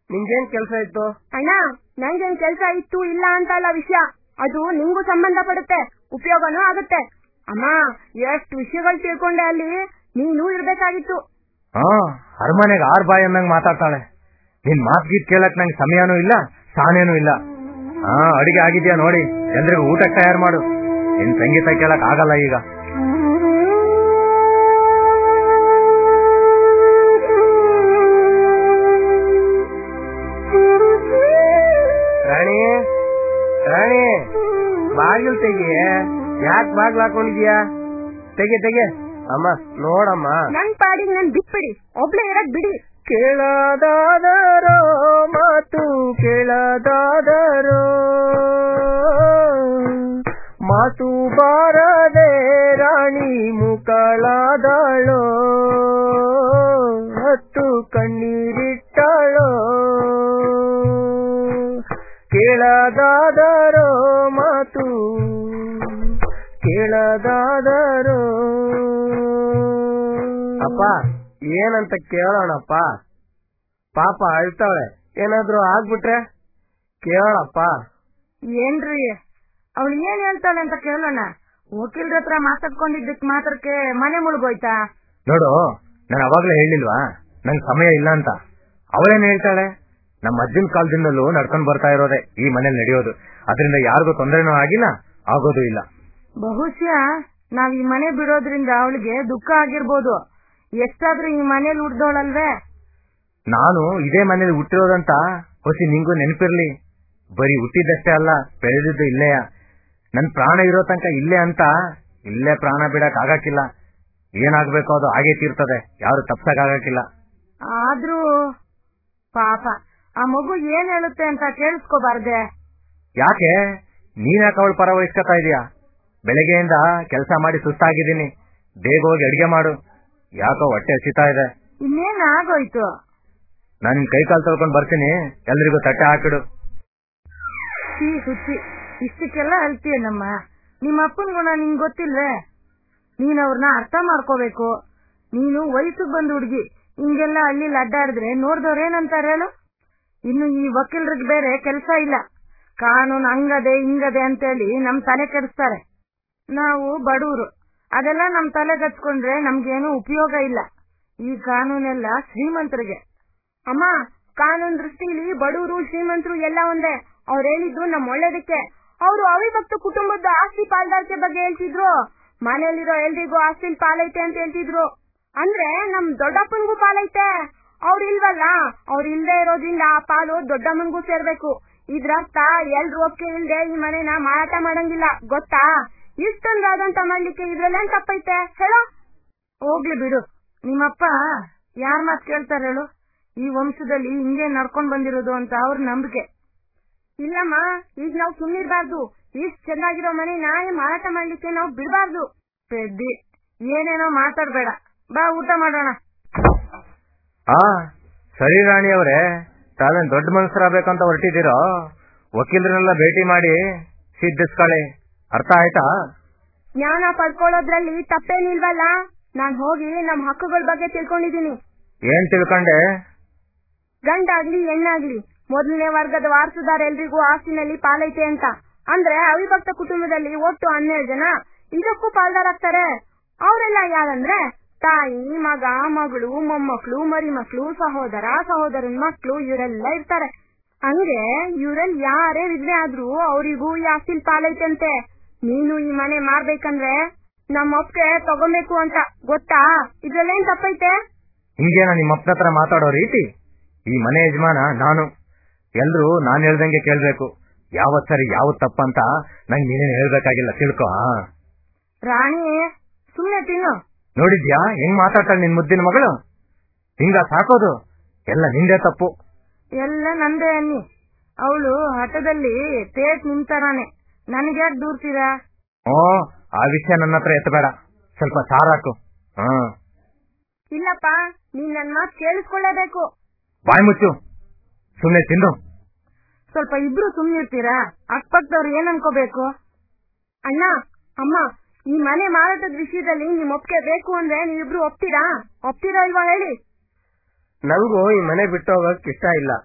ನಿಂಗೇನ್ ಕೆಲ್ಸ ಇತ್ತು ಅಣ್ಣ ನಂಗೇನ್ ಕೆಲ್ಸ ಇತ್ತು ಇಲ್ಲ ಅಂತ ಅಲ್ಲ ವಿಷಯ ಅದು ನಿಂಗೂ ಸಂಬಂಧ ಪಡುತ್ತೆ ಉಪಯೋಗನೂ ಆಗುತ್ತೆ ಅಮ್ಮ ಎಷ್ಟು ವಿಷಯಗಳು ತಿಳ್ಕೊಂಡೆ ಅಲ್ಲಿ ನೀನು ಇರ್ಬೇಕಾಗಿತ್ತು ಹಾ ಅರಮನೆಗೆ ಆರ್ ಬಾಯ್ ಅಂದಂಗ್ ಮಾತಾಡ್ತಾಳೆ ನಿನ್ ಮಾತ್ ಗೀತ್ ಕೇಳಕ್ ನಂಗೆ ಸಮಯನೂ ಇಲ್ಲ ಸಾನೇನೂ ಇಲ್ಲ ಹಾ ಅಡಿಗೆ ಆಗಿದ್ಯಾ ನೋಡಿ ಎಲ್ರಿಗೂ ಊಟಕ್ಕೆ ತಯಾರು ಮಾಡು ನಿನ್ ಸಂಗೀತ ಕೇಳಕ್ ಆಗಲ್ಲ ಈಗ ರಾಣಿ ರಾಣಿ ಬಾಗಿಲು ತೆಗಿ ಯಾಕೆ ಬಾಗ್ಲು ಹಾಕೊಂಡಿದ್ಯಾ ತೆಗೆ ತೆಗೆ ಅಮ್ಮ ನೋಡಮ್ಮ ನನ್ ಪಾಡಿಗೆ ನನ್ ಬಿಟ್ಬಿಡಿ ಒಬ್ಳೆ ಇರಕ್ ಬಿಡಿ ಕೇಳದಾದರೋ ಮಾತು ಕೇಳದಾದರೋ ಮಾತು ಬಾರದೆ ರಾಣಿ ಮುಕಳಾದಳೋ ಹತ್ತು ಕಣ್ಣೀರಿಟ್ಟಳೋ ಕೇಳದಾದರೋ ಮಾತು ಕೇಳದಾದರೋ ಅಪ್ಪ ಏನಂತ ಕೇಳೋಣಪ್ಪ ಪಾಪ ಅಳ್ತಾಳೆ ಏನಾದ್ರೂ ಆಗ್ಬಿಟ್ರೆ ಕೇಳಪ್ಪ ಏನ್ರಿ ಅವಳು ಏನ್ ಹೇಳ್ತಾಳೆ ಅಂತ ಕೇಳೋಣ ವಕೀಲ್ರ ಹತ್ರ ಮಾತಾಡ್ಕೊಂಡಿದ್ದಕ್ ಮಾತ್ರಕ್ಕೆ ಮನೆ ಮುಳುಗೋಯ್ತಾ ನೋಡು ನಾನು ಅವಾಗ್ಲೇ ಹೇಳಿಲ್ವಾ ನಂಗೆ ಸಮಯ ಇಲ್ಲ ಅಂತ ಅವಳೇನ್ ಹೇಳ್ತಾಳೆ ನಮ್ಮ ಅಜ್ಜನ ಕಾಲದಿಂದಲೂ ನಡ್ಕೊಂಡ್ ಬರ್ತಾ ಇರೋದೆ ಈ ಮನೇಲಿ ನಡೆಯೋದು ಅದರಿಂದ ಯಾರಿಗೂ ತೊಂದರೆನೂ ಆಗಿಲ್ಲ ಆಗೋದು ಇಲ್ಲ ಬಹುಶಃ ನಾವ್ ಈ ಮನೆ ಬಿಡೋದ್ರಿಂದ ಅವಳಿಗೆ ದುಃಖ ಆಗಿರ್ಬೋದು ಎಷ್ಟಾದ್ರೂ ಈ ಮನೇಲಿ ಉಡ್ದೋಳಲ್ವೇ ನಾನು ಇದೇ ಮನೇಲಿ ಹುಟ್ಟಿರೋದಂತ ಹೊಸಿ ನಿಂಗೂ ನೆನಪಿರ್ಲಿ ಬರೀ ಹುಟ್ಟಿದಷ್ಟೇ ಅಲ್ಲ ಬೆಳೆದಿದ್ದು ಇಲ್ಲೇಯ ನನ್ ಪ್ರಾಣ ಇರೋ ತನಕ ಇಲ್ಲೇ ಅಂತ ಇಲ್ಲೇ ಪ್ರಾಣ ಬಿಡಕ್ ಆಗಕ್ಕಿಲ್ಲ ಏನಾಗ್ಬೇಕೋ ಅದು ಹಾಗೆ ತೀರ್ತದೆ ಯಾರು ತಪ್ಸಕ್ಕಾಗಕ್ಕಿಲ್ಲ ಆದ್ರೂ ಪಾಪ ಆ ಮಗು ಏನ್ ಹೇಳುತ್ತೆ ಅಂತ ಕೇಳಿಸ್ಕೋಬಾರ್ದೆ ಯಾಕೆ ನೀನ್ ಯಾಕೆ ಅವಳು ಪರ ವಹಿಸ್ಕೊತಾ ಇದೀಯಾ ಬೆಳಗ್ಗೆಯಿಂದ ಕೆಲಸ ಮಾಡಿ ಸುಸ್ತಾಗಿದ್ದೀನಿ ಬೇಗ ಹೋಗಿ ಅಡಿಗೆ ಮಾಡು ಯಾಕೋ ಹೊಟ್ಟೆ ಹಸಿತಾ ಇದೆ ಇನ್ನೇನ್ ಆಗೋಯ್ತು ನಾನು ಕೈ ಕಾಲು ತೊಳ್ಕೊಂಡ್ ಬರ್ತೀನಿ ಎಲ್ರಿಗೂ ತಟ್ಟೆ ಹಾಕಿಡು ಈ ಹುಚ್ಚಿ ಇಷ್ಟಕ್ಕೆಲ್ಲ ಅಳ್ತೀಯ ನಮ್ಮ ನಿಮ್ಮ ಅಪ್ಪನ ಗುಣ ನಿಂಗ್ ಗೊತ್ತಿಲ್ವೇ ನೀನ್ ಅವ್ರನ್ನ ಅರ್ಥ ಮಾಡ್ಕೋಬೇಕು ನೀನು ವಯಸ್ಸಿಗೆ ಬಂದು ಹುಡುಗಿ ಹಿಂಗೆಲ್ಲ ಹಳ್ಳಿ ಅಡ್ಡಾಡಿದ್ರೆ ನೋಡ್ದವ್ರ ಏನಂತಾರ ಹೇಳು ಇನ್ನು ಈ ವಕೀಲರಿಗೆ ಬೇರೆ ಕೆಲಸ ಇಲ್ಲ ಕಾನೂನು ಹಂಗದೆ ಹಿಂಗದೆ ಅಂತೇಳಿ ನಮ್ ತಲೆ ಕೆಡಿಸ್ತಾರೆ ನಾವು ಬಡವರು ಅದೆಲ್ಲ ನಮ್ ತಲೆ ಕಚ್ಕೊಂಡ್ರೆ ನಮ್ಗೇನು ಉಪಯೋಗ ಇಲ್ಲ ಈ ಕಾನೂನೆಲ್ಲ ಶ್ರೀಮಂತರಿಗೆ ಅಮ್ಮ ಕಾನೂನು ದೃಷ್ಟಿಲಿ ಬಡವರು ಶ್ರೀಮಂತರು ಎಲ್ಲ ಒಂದೇ ಅವ್ರು ಹೇಳಿದ್ದು ನಮ್ ಒಳ್ಳೇದಕ್ಕೆ ಅವರು ಅವಿಭಕ್ತ ಕುಟುಂಬದ ಆಸ್ತಿ ಪಾಲ್ದಾರಿಕೆ ಬಗ್ಗೆ ಹೇಳ್ತಿದ್ರು ಮನೆಯಲ್ಲಿರೋ ಎಲ್ರಿಗೂ ಆಸ್ತಿ ಪಾಲೈತೆ ಅಂತ ಹೇಳ್ತಿದ್ರು ಅಂದ್ರೆ ನಮ್ ದೊಡ್ಡಪ್ಪನಿಗೂ ಪಾಲೈತೆ ಅವ್ರು ಇಲ್ವಲ್ಲ ಅವ್ರು ಇಲ್ದೇ ಇರೋದ್ರಿಂದ ಆ ಪಾಲು ದೊಡ್ಡಮ್ಮನಿಗೂ ಸೇರ್ಬೇಕು ಇದ್ರರ್ಥ ಎಲ್ರು ಒಪ್ಪಿಗೆ ಇಲ್ದೆ ಈ ಮನೆನ ಮಾರಾಟ ಮಾಡಂಗಿಲ್ಲ ಗೊತ್ತಾ ಇಷ್ಟೊಂದು ಆದಂತ ಮಾಡ್ಲಿಕ್ಕೆ ಇದ್ರಲ್ಲೇನ್ ತಪ್ಪೈತೆ ಹೇಳೋ ಹೋಗ್ಲಿ ಬಿಡು ನಿಮ್ಮಪ್ಪ ಯಾರ್ ಮಾತ್ ಕೇಳ್ತಾರೆ ಹೇಳು ಈ ವಂಶದಲ್ಲಿ ಹಿಂಗೆ ನಡ್ಕೊಂಡ್ ಬಂದಿರೋದು ಅಂತ ಅವ್ರ ನಂಬಿಕೆ ಇಲ್ಲಮ್ಮ ಈಗ ನಾವು ಸುಮ್ನಿರ್ಬಾರ್ದು ಇಷ್ಟ್ ಚೆನ್ನಾಗಿರೋ ಮನೆ ನಾಳೆ ಮಾರಾಟ ಮಾಡ್ಲಿಕ್ಕೆ ನಾವು ಬಿಡಬಾರ್ದು ಪೆದ್ದಿ ಏನೇನೋ ಮಾತಾಡ್ಬೇಡ ಬಾ ಊಟ ಮಾಡೋಣ ಆ ಸರಿ ರಾಣಿ ಅವರೇ ತಾವೇನ್ ದೊಡ್ಡ ಮನುಷ್ಯರಾಗಬೇಕಂತ ಹೊರಟಿದ್ದೀರೋ ವಕೀಲರನ್ನೆಲ್ಲ ಭೇಟಿ ಮಾಡಿ ಸಿದ್ಧಿಸ್ಕೊಳ್ಳಿ ಅರ್ಥ ಆಯ್ತಾ ಜ್ಞಾನ ಪಡ್ಕೊಳ್ಳೋದ್ರಲ್ಲಿ ತಪ್ಪೇನಿಲ್ವಲ್ಲ ನಾನ್ ಹೋಗಿ ನಮ್ ಹಕ್ಕುಗಳ ಬಗ್ಗೆ ತಿಳ್ಕೊಂಡಿದೀನಿ ಏನ್ ತಿಳ್ಕೊಂಡೆ ಗಂಡಾಗ್ಲಿ ಹೆಣ್ಣಾಗ್ಲಿ ಮೊದಲನೇ ವರ್ಗದ ವಾರಸುದಾರ ಎಲ್ರಿಗೂ ಆಸ್ತಿನಲ್ಲಿ ಪಾಲೈತೆ ಅಂತ ಅಂದ್ರೆ ಅವಿಭಕ್ತ ಕುಟುಂಬದಲ್ಲಿ ಒಟ್ಟು ಹನ್ನೆರಡು ಜನ ಇದಕ್ಕೂ ಪಾಲ್ದಾರಾಗ್ತಾರೆ ಅವರೆಲ್ಲ ಯಾರಂದ್ರೆ ತಾಯಿ ಮಗ ಮಗಳು ಮೊಮ್ಮಕ್ಳು ಮರಿಮಕ್ಳು ಸಹೋದರ ಸಹೋದರನ್ ಮಕ್ಳು ಇವರೆಲ್ಲ ಇರ್ತಾರೆ ಹಂಗೆ ಇವ್ರಲ್ಲಿ ಯಾರೇ ವಿಧವೆ ಆದ್ರೂ ಅವರಿಗೂ ಈ ಆಸ್ತಿಲ್ ಪಾಲೈತಂತೆ ನೀನು ಈ ಮನೆ ಮಾರ್ಬೇಕಂದ್ರೆ ನಮ್ಮ ಒಪ್ಪಿಗೆ ತಗೊಬೇಕು ಅಂತ ಗೊತ್ತಾ ಇದ್ರಲ್ಲೇನ್ ತಪ್ಪೈತೆ ಹಿಂಗೇನ ನಿಮ್ಮ ಅಪ್ಪನ ಹತ್ರ ಮಾತಾಡೋ ರೀತಿ ಈ ಮನೆ ಯಜಮಾನ ನಾನು ಎಲ್ರು ನಾನ್ ಹೇಳ್ದಂಗೆ ಕೇಳ್ಬೇಕು ಯಾವತ್ ಸರಿ ಯಾವತ್ ತಪ್ಪಂತ ನಂಗೆ ನೀನೇನ್ ಹೇಳ್ಬೇಕಾಗಿಲ್ಲ ತಿಳ್ಕೊ ಆ. ರಾಣಿ ಸುಮ್ನೆ ತಿನ್ನು ನೋಡಿದ್ಯಾ ಹೆಂಗ್ ಮಾತಾಡ್ತಾಳೆ ನಿನ್ ಮುದ್ದಿನ ಮಗಳು ಹಿಂಗ ಸಾಕೋದು ಎಲ್ಲ ನಿಂದೆ ತಪ್ಪು ಎಲ್ಲ ನಂದೇ ಅನ್ನಿ ಅವಳು ಹಠದಲ್ಲಿ ತೇಟ್ ನಿಂತರಾನೆ ನನಗ್ಯಾಕ್ ದೂರ್ತೀರಾ ಓ ಆ ವಿಷಯ ನನ್ನ ಹತ್ರ ಎತ್ತಬೇಡ ಸ್ವಲ್ಪ ಸಾರಾಕು ಹಾ ಇಲ್ಲಪ್ಪ ನೀನ್ ನನ್ ಮಾತ್ ಕೇಳಿಸ್ಕೊಳ್ಳೇಬೇಕು ಬಾಯ್ ಮುಚ್ಚು ಸುಮ್ನೆ ತಿಂದು ಸ್ವಲ್ಪ ಇಬ್ರು ಸುಮ್ನಿರ್ತೀರಾ ಅಕ್ಕಪಕ್ಕದವ್ರು ಏನ್ ಅನ್ಕೋಬೇಕು ಅಣ್ಣ ಅಮ್ಮ ಈ ಮನೆ ಮಾರಾಟದ ವಿಷಯದಲ್ಲಿ ನಿಮ್ ಒಪ್ಪಿಗೆ ಬೇಕು ಅಂದ್ರೆ ನೀವಿಬ್ರು ಒಪ್ತೀರಾ ಒಪ್ತೀರಾ ಇಲ್ವಾ ಹೇಳಿ ನಂಗೂ ಈ ಮನೆ ಬಿಟ್ಟು ಹೋಗಕ್ ಇಷ್ಟ ಇಲ್ಲ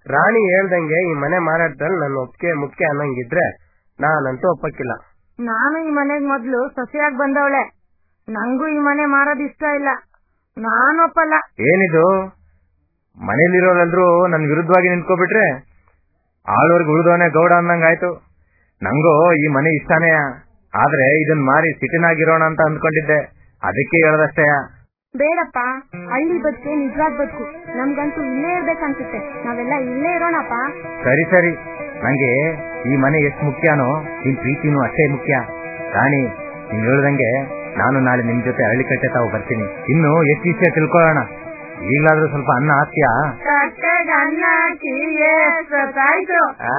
ರಾಣಿ ಹೇಳ್ದಂಗೆ ಈ ಮನೆ ಮಾರಾಟದಲ್ಲಿ ನನ್ನ ಒಪ್ಪಿಗೆ ಮುಖ್ಯ ಅನ್ನಂಗಿದ್ರೆ ನಾನಂತೂ ಒಪ್ಪಕ್ಕಿಲ್ಲ ನಾನು ಈ ಮನೆಗ್ ಮೊದ್ಲು ಸೊಸೆಯಾಗಿ ಬಂದವಳೆ ನಂಗೂ ಈ ಮನೆ ಮಾರೋದ್ ಇಷ್ಟ ಇಲ್ಲ ನಾನು ಒಪ್ಪಲ್ಲ ಏನಿದು ಮನೇಲಿರೋರೆಲ್ರೂ ನನ್ ವಿರುದ್ಧವಾಗಿ ನಿಂತ್ಕೊಬಿಟ್ರೆ ಆಳೋರ್ಗೆ ಉಳಿದವನೇ ಗೌಡ ಅನ್ನಂಗಾಯ್ತು ನಂಗೂ ಈ ಮನೆ ಇಷ್ಟಾನೇ ಆದ್ರೆ ಇದನ್ ಮಾರಿ ಸಿಟಿನಾಗಿರೋಣ ಅಂತ ಅಂದ್ಕೊಂಡಿದ್ದೆ ಅದಕ್ಕೆ ಹೇಳದಷ್ಟೇ ಬೇಡಪ್ಪ ಹಳ್ಳಿ ಬದುಕೆ ನಿಜವಾದ ಬದುಕು ನಮ್ಗಂತೂ ಇಲ್ಲೇ ಇರ್ಬೇಕನ್ಸುತ್ತೆ ನಾವೆಲ್ಲ ಇಲ್ಲೇ ಇರೋಣಪ್ಪ ಸರಿ ಸರಿ ನಂಗೆ ಈ ಮನೆ ಎಷ್ಟು ಮುಖ್ಯನೋ ನಿನ್ ಪ್ರೀತಿನೂ ಅಷ್ಟೇ ಮುಖ್ಯ ರಾಣಿ ನೀನ್ ಹೇಳ್ದಂಗೆ ನಾನು ನಾಳೆ ನಿಮ್ ಜೊತೆ ಹಳ್ಳಿ ಕಟ್ಟೆ ತಾವು ಬರ್ತೀನಿ ಇನ್ನು ಎಷ್ಟು ವಿಷಯ ತಿಳ್ಕೊಳ್ಳೋಣ ಈಗಲಾದ್ರೂ ಸ್ವಲ್ಪ ಅನ್ನ ಹಾಕ್ತೀಯಾ ಕಟ್ಟೆಗನ್ನ ಎಷ್ಟಾಯ್ತು ಆ?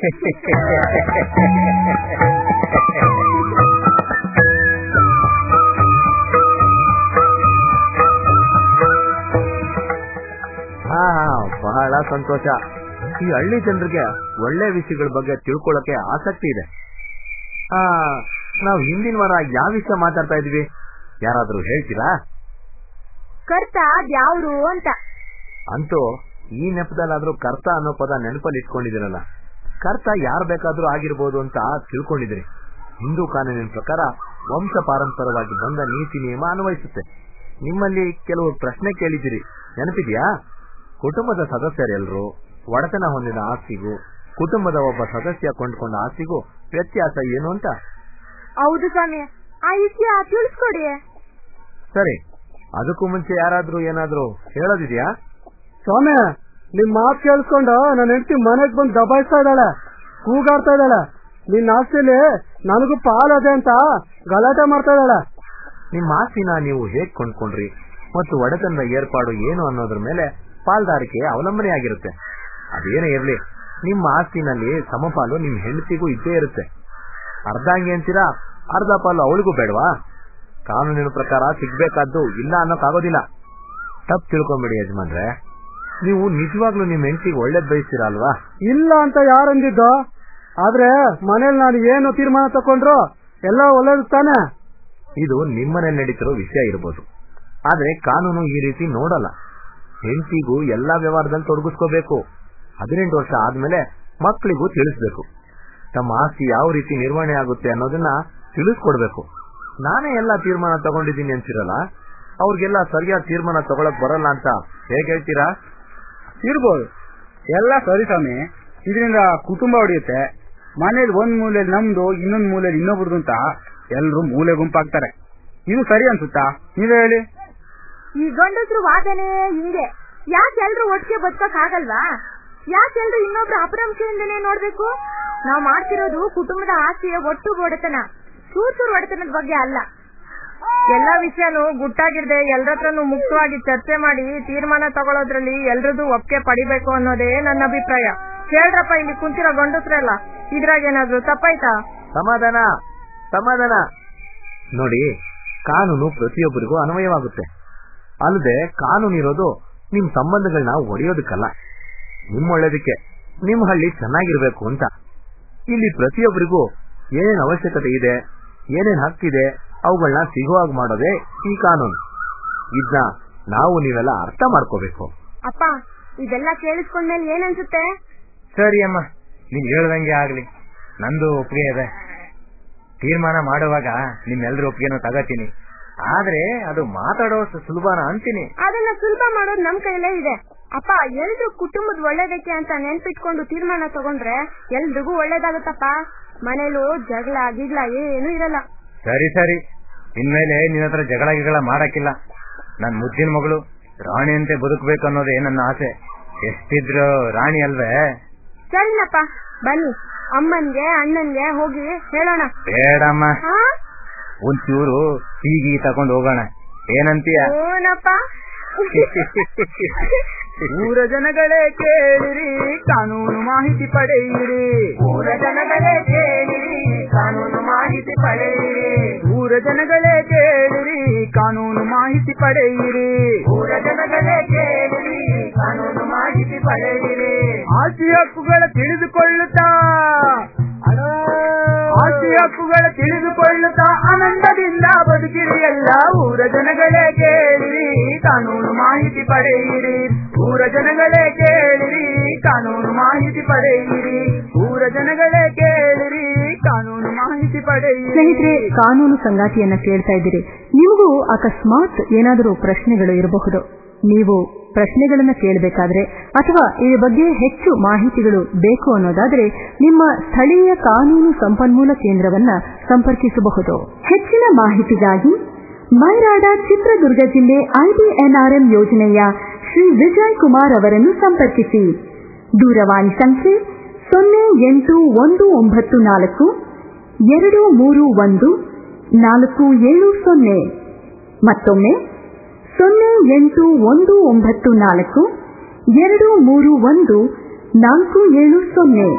ಹಾ ಹಾ, ಬಹಳ ಸಂತೋಷ ಈ ಹಳ್ಳಿ ಜನರಿಗೆ ಒಳ್ಳೆ ವಿಷಯಗಳ ಬಗ್ಗೆ ತಿಳ್ಕೊಳ್ಳೋಕೆ ಆಸಕ್ತಿ ಇದೆ ಆ ನಾವು ಹಿಂದಿನ ವಾರ ಯಾವ ವಿಷಯ ಮಾತಾಡ್ತಾ ಇದೀವಿ ಯಾರಾದ್ರೂ ಹೇಳ್ತೀರಾ ಕರ್ತ ಯಾವ್ರು ಅಂತ ಅಂತೂ ಈ ನೆಪದಲ್ಲಾದ್ರೂ ಕರ್ತ ಅನ್ನೋ ಪದ ನೆನಪಲ್ಲಿ ಇಟ್ಕೊಂಡಿದ್ದೀರಲ್ಲ ಕರ್ತ ಯಾರ್ ಬೇಕಾದ್ರೂ ಆಗಿರ್ಬೋದು ಅಂತ ತಿಳ್ಕೊಂಡಿದ್ರಿ ಹಿಂದೂ ಕಾನೂನಿನ ಪ್ರಕಾರ ವಂಶ ಪಾರಂಪರವಾಗಿ ಬಂದ ನೀತಿ ನಿಯಮ ಅನ್ವಯಿಸುತ್ತೆ ನಿಮ್ಮಲ್ಲಿ ಕೆಲವು ಪ್ರಶ್ನೆ ಕೇಳಿದ್ದೀರಿ ನೆನಪಿದ್ಯಾ ಕುಟುಂಬದ ಸದಸ್ಯರೆಲ್ಲರೂ ಒಡೆತನ ಹೊಂದಿದ ಆಸ್ತಿಗೂ ಕುಟುಂಬದ ಒಬ್ಬ ಸದಸ್ಯ ಕೊಂಡ್ಕೊಂಡ ಆಸ್ತಿಗೂ ವ್ಯತ್ಯಾಸ ಏನು ಅಂತ ಹೌದು ಸ್ವಾಮಿ ಆ ವಿಷಯ ತಿಳಿಸ್ಕೊಡಿ ಸರಿ ಅದಕ್ಕೂ ಮುಂಚೆ ಯಾರಾದ್ರೂ ಏನಾದ್ರೂ ಹೇಳೋದಿದ್ಯಾ ಸ್ವಾಮಿ ನಿಮ್ ಮಾತು ಕೇಳಿಸ್ಕೊಂಡು ನನ್ನ ಹೆಂಡತಿ ಮನೆಗ್ ಬಂದು ದಬಾಯಿಸ್ತಾ ಇದ್ದಾಳೆ ಕೂಗಾಡ್ತಾ ಇದ್ದಾಳೆ ನಿನ್ನ ಆಸ್ತಿಲಿ ನನಗೂ ಪಾಲದೆ ಅಂತ ಗಲಾಟೆ ಮಾಡ್ತಾ ಇದ್ದಾಳೆ ನಿಮ್ಮ ಆಸ್ತಿನ ನೀವು ಹೇಗ್ ಕೊಂಡ್ಕೊಂಡ್ರಿ ಮತ್ತು ಒಡೆತನದ ಏರ್ಪಾಡು ಏನು ಅನ್ನೋದ್ರ ಮೇಲೆ ಪಾಲ್ದಾರಿಕೆ ಅವಲಂಬನೆಯಾಗಿರುತ್ತೆ ಅದೇನೇ ಇರ್ಲಿ ನಿಮ್ಮ ಆಸ್ತಿನಲ್ಲಿ ಸಮಪಾಲು ನಿಮ್ ಹೆಂಡತಿಗೂ ಇದ್ದೇ ಇರುತ್ತೆ ಅರ್ಧ ಹಂಗೆ ಅಂತೀರಾ ಅರ್ಧ ಪಾಲು ಅವಳಿಗೂ ಬೇಡವಾ ಕಾನೂನಿನ ಪ್ರಕಾರ ಸಿಗ್ಬೇಕಾದ್ದು ಇಲ್ಲ ಅನ್ನೋಕ್ಕಾಗೋದಿಲ್ಲ ತಪ್ಪು ತಿಳ್ಕೊಂಬೇಡಿ ಯಜಮಾನ್ರೆ ನೀವು ನಿಜವಾಗ್ಲೂ ನಿಮ್ ಹೆಂಡತಿಗೆ ಒಳ್ಳೇದ್ ಬಯಸ್ತೀರಾ ಅಲ್ವಾ ಇಲ್ಲ ಅಂತ ಯಾರಂದಿದ್ದು ಆದ್ರೆ ಮನೇಲಿ ನಾನು ಏನು ತೀರ್ಮಾನ ತಕೊಂಡ್ರು ಎಲ್ಲ ಒಳ್ಳೇದು ತಾನೆ ಇದು ನಿಮ್ಮನೇಲಿ ನಡೀತಿರೋ ವಿಷಯ ಇರ್ಬೋದು ಆದ್ರೆ ಕಾನೂನು ಈ ರೀತಿ ನೋಡಲ್ಲ ಹೆಂಡತಿಗೂ ಎಲ್ಲಾ ವ್ಯವಹಾರದಲ್ಲಿ ತೊಡಗಿಸ್ಕೋಬೇಕು ಹದಿನೆಂಟು ವರ್ಷ ಆದ್ಮೇಲೆ ಮಕ್ಕಳಿಗೂ ತಿಳಿಸ್ಬೇಕು ತಮ್ಮ ಆಸ್ತಿ ಯಾವ ರೀತಿ ನಿರ್ವಹಣೆ ಆಗುತ್ತೆ ಅನ್ನೋದನ್ನ ತಿಳಿಸ್ಕೊಡ್ಬೇಕು ನಾನೇ ಎಲ್ಲಾ ತೀರ್ಮಾನ ತಗೊಂಡಿದ್ದೀನಿ ಅಂತಿರಲ್ಲ ಅವ್ರಿಗೆಲ್ಲ ಸರಿಯಾದ ತೀರ್ಮಾನ ತಗೊಳಕ್ ಬರಲ್ಲ ಅಂತ ಹೇಗೆ ಹೇಳ್ತೀರಾ ಇರ್ಬೋದು ಎಲ್ಲ ಸರಿ ಸ್ವಾಮಿ ಇದರಿಂದ ಕುಟುಂಬ ಹೊಡೆಯುತ್ತೆ ಮನೇಲಿ ಒಂದ್ ಮೂಲೆಯಲ್ಲಿ ನಮ್ದು ಇನ್ನೊಂದ್ ಮೂಲೆಯಲ್ಲಿ ಇನ್ನೊಬ್ರದ್ದು ಅಂತ ಎಲ್ರು ಮೂಲೆ ಗುಂಪಾಗ್ತಾರೆ ಇದು ಸರಿ ಅನ್ಸುತ್ತಾ ನೀವೇ ಹೇಳಿ ಈ ಗಂಡಸ್ರು ವಾದನೆ ಹಿಂಗೆ ಯಾಕೆ ಎಲ್ರು ಒಟ್ಟಿಗೆ ಬದುಕಕ್ ಆಗಲ್ವಾ ಯಾಕೆ ಎಲ್ರು ಇನ್ನೊಬ್ರು ಅಪರಂಶದಿಂದನೇ ನೋಡ್ಬೇಕು ನಾವ್ ಮಾಡ್ತಿರೋದು ಕುಟುಂಬದ ಆಸ್ತಿಯ ಒಟ್ಟು ಒಡೆತನ ಚೂರ್ ಒಡೆತನದ ಬಗ್ಗೆ ಅಲ್ಲ ಎಲ್ಲಾ ವಿಷಯನೂ ಗುಟ್ಟಾಗಿರ್ದೆ ಎಲ್ರತ್ರನು ಮುಕ್ತವಾಗಿ ಚರ್ಚೆ ಮಾಡಿ ತೀರ್ಮಾನ ತಗೊಳ್ಳೋದ್ರಲ್ಲಿ ಎಲ್ರದ್ದು ಒಪ್ಪಿಗೆ ಪಡಿಬೇಕು ಅನ್ನೋದೇ ನನ್ನ ಅಭಿಪ್ರಾಯ ಹೇಳ್ರಪ್ಪ ಇಲ್ಲಿ ಕುಂತಿರೋ ಗಂಡಸ್ರೆಲ್ಲ ಇದ್ರಾಗ ಏನಾದ್ರು ತಪ್ಪಾಯ್ತಾ ಸಮಾಧಾನ ಸಮಾಧಾನ ನೋಡಿ ಕಾನೂನು ಪ್ರತಿಯೊಬ್ಬರಿಗೂ ಅನ್ವಯವಾಗುತ್ತೆ ಅಲ್ಲದೆ ಕಾನೂನು ಇರೋದು ನಿಮ್ ಸಂಬಂಧಗಳನ್ನ ಒಡೆಯೋದಕ್ಕಲ್ಲ ನಿಮ್ ಒಳ್ಳೇದಕ್ಕೆ ನಿಮ್ ಹಳ್ಳಿ ಚೆನ್ನಾಗಿರ್ಬೇಕು ಅಂತ ಇಲ್ಲಿ ಪ್ರತಿಯೊಬ್ಬರಿಗೂ ಏನೇನ್ ಅವಶ್ಯಕತೆ ಇದೆ ಏನೇನ್ ಹಕ್ಕಿದೆ ಅವುಗಳನ್ನ ಸಿಗುವಾಗ ಮಾಡೋದೇ ಈ ಕಾನೂನು ಇದನ್ನ ನಾವು ನೀವೆಲ್ಲ ಅರ್ಥ ಮಾಡ್ಕೋಬೇಕು ಅಪ್ಪ ಇದೆಲ್ಲ ಕೇಳಿಸ್ಕೊಂಡ್ಮೇಲೆ ಏನನ್ಸುತ್ತೆ ಸರಿ ಅಮ್ಮ ನೀನ್ ಹೇಳ್ದಂಗೆ ಆಗ್ಲಿ ನಂದು ಒಪ್ಪಿಗೆ ಇದೆ ತೀರ್ಮಾನ ಮಾಡುವಾಗ ನಿಮ್ಮೆಲ್ಲರ ಒಪ್ಪಿಗೆನೂ ತಗೋತೀನಿ ಆದ್ರೆ ಅದು ಮಾತಾಡೋಷ್ಟು ಸುಲಭನ ಅಂತೀನಿ ಅದನ್ನ ಸುಲಭ ಮಾಡೋದು ನಮ್ ಕೈಲೇ ಇದೆ ಅಪ್ಪ ಎಲ್ರು ಕುಟುಂಬದ ಒಳ್ಳೇದಕ್ಕೆ ಅಂತ ನೆನ್ಪಿಟ್ಕೊಂಡು ತೀರ್ಮಾನ ತಗೊಂಡ್ರೆ ಎಲ್ರಿಗೂ ಒಳ್ಳೇದಾಗುತ್ತಪ್ಪ ಮನೇಲೂ ಜಗಳ ಗಿಗ್ಲ ಏನೂ ಇರಲ್ಲ ಸರಿ ಸರಿ ಇನ್ಮೇಲೆ ನಿನ್ನ ಹತ್ರ ಜಗಳ ಗಿಗಳ ಮಾಡಕ್ಕಿಲ್ಲ ನನ್ ಮುದ್ದಿನ ಮಗಳು ರಾಣಿಯಂತೆ ಬದುಕಬೇಕು ಅನ್ನೋದೇ ನನ್ನ ಆಸೆ ಎಷ್ಟಿದ್ರು ರಾಣಿ ಅಲ್ವೇ ಸರಿನಪ್ಪ ಬನ್ನಿ ಅಮ್ಮನ್ಗೆ ಅಣ್ಣನ್ಗೆ ಹೋಗಿ ಹೇಳೋಣ ಬೇಡಮ್ಮ ಹಾ ಒಂಚೂರು ಟೀಗಿ ತಗೊಂಡ್ ಹೋಗೋಣ ಏನಂತೀಯ ಓನಪ್ಪ ಊರ ಜನಗಳೇ ಕೇಳಿರಿ ಕಾನೂನು ಮಾಹಿತಿ ಪಡೆಯಿರಿ ಊರ ಜನಗಳೇ ಕೇಳಿರಿ ಕಾನೂನು ಮಾಹಿತಿ ಪಡೆಯಿರಿ ಊರ ಜನಗಳೇ ಕೇಳಿರಿ ಕಾನೂನು ಮಾಹಿತಿ ಪಡೆಯಿರಿ ಊರ ಜನಗಳೇ ಕೇಳಿರಿ ಕಾನೂನು ಮಾಹಿತಿ ಪಡೆಯಿರಿ ಆಸ್ತಿ ಹಕ್ಕುಗಳ ತಿಳಿದುಕೊಳ್ಳುತ್ತಾ ಆಸ್ತಿ ಹಕ್ಕುಗಳ ತಿಳಿದುಕೊಳ್ಳುತ್ತಾ ಆನಂದದಿಂದ ಬದುಕಿರಿ ಎಲ್ಲ ಊರ ಜನಗಳೇ ಕೇಳಿರಿ ಕಾನೂನು ಮಾಹಿತಿ ಪಡೆಯಿರಿ ಊರ ಜನಗಳೇ ಕೇಳಿರಿ ಕಾನೂನು ಮಾಹಿತಿ ಪಡೆಯಿರಿ ಊರ ಜನಗಳೇ ಕೇಳಿರಿ ಕಾನೂನು ಮಾಹಿತಿ ಪಡೆಯಿರಿ ಸ್ನೇಹಿತರೆ ಕಾನೂನು ಸಂಗಾತಿಯನ್ನ ಕೇಳ್ತಾ ಇದ್ದೀರಿ ನಿಮಗೂ ಅಕಸ್ಮಾತ್ ಏನಾದರೂ ಪ್ರಶ್ನೆಗಳು ಇರಬಹುದು ನೀವು ಪ್ರಶ್ನೆಗಳನ್ನ ಕೇಳಬೇಕಾದ್ರೆ ಅಥವಾ ಈ ಬಗ್ಗೆ ಹೆಚ್ಚು ಮಾಹಿತಿಗಳು ಬೇಕು ಅನ್ನೋದಾದ್ರೆ ನಿಮ್ಮ ಸ್ಥಳೀಯ ಕಾನೂನು ಸಂಪನ್ಮೂಲ ಕೇಂದ್ರವನ್ನ ಸಂಪರ್ಕಿಸಬಹುದು ಹೆಚ್ಚಿನ ಮಾಹಿತಿಗಾಗಿ ಮೈರಾಡ ಚಿತ್ರದುರ್ಗ ಜಿಲ್ಲೆ ಐಬಿಎನ್ಆರ್ಎಂ ಯೋಜನೆಯ ಶ್ರೀ ವಿಜಯ್ ಕುಮಾರ್ ಅವರನ್ನು ಸಂಪರ್ಕಿಸಿ ದೂರವಾಣಿ ಸಂಖ್ಯೆ ಸೊನ್ನೆ ಎಂಟು ಒಂದು ಒಂಬತ್ತು ನಾಲ್ಕು ಎರಡು ಮೂರು ಒಂದು ನಾಲ್ಕು ಏಳು ಸೊನ್ನೆ ಮತ್ತೊಮ್ಮೆ ಸೊನ್ನೆ ಎಂಟು ಒಂದು ಒಂಬತ್ತು ನಾಲ್ಕು ಎರಡು ಮೂರು ಒಂದು ನಾಲ್ಕು ಏಳು ಸೊನ್ನೆ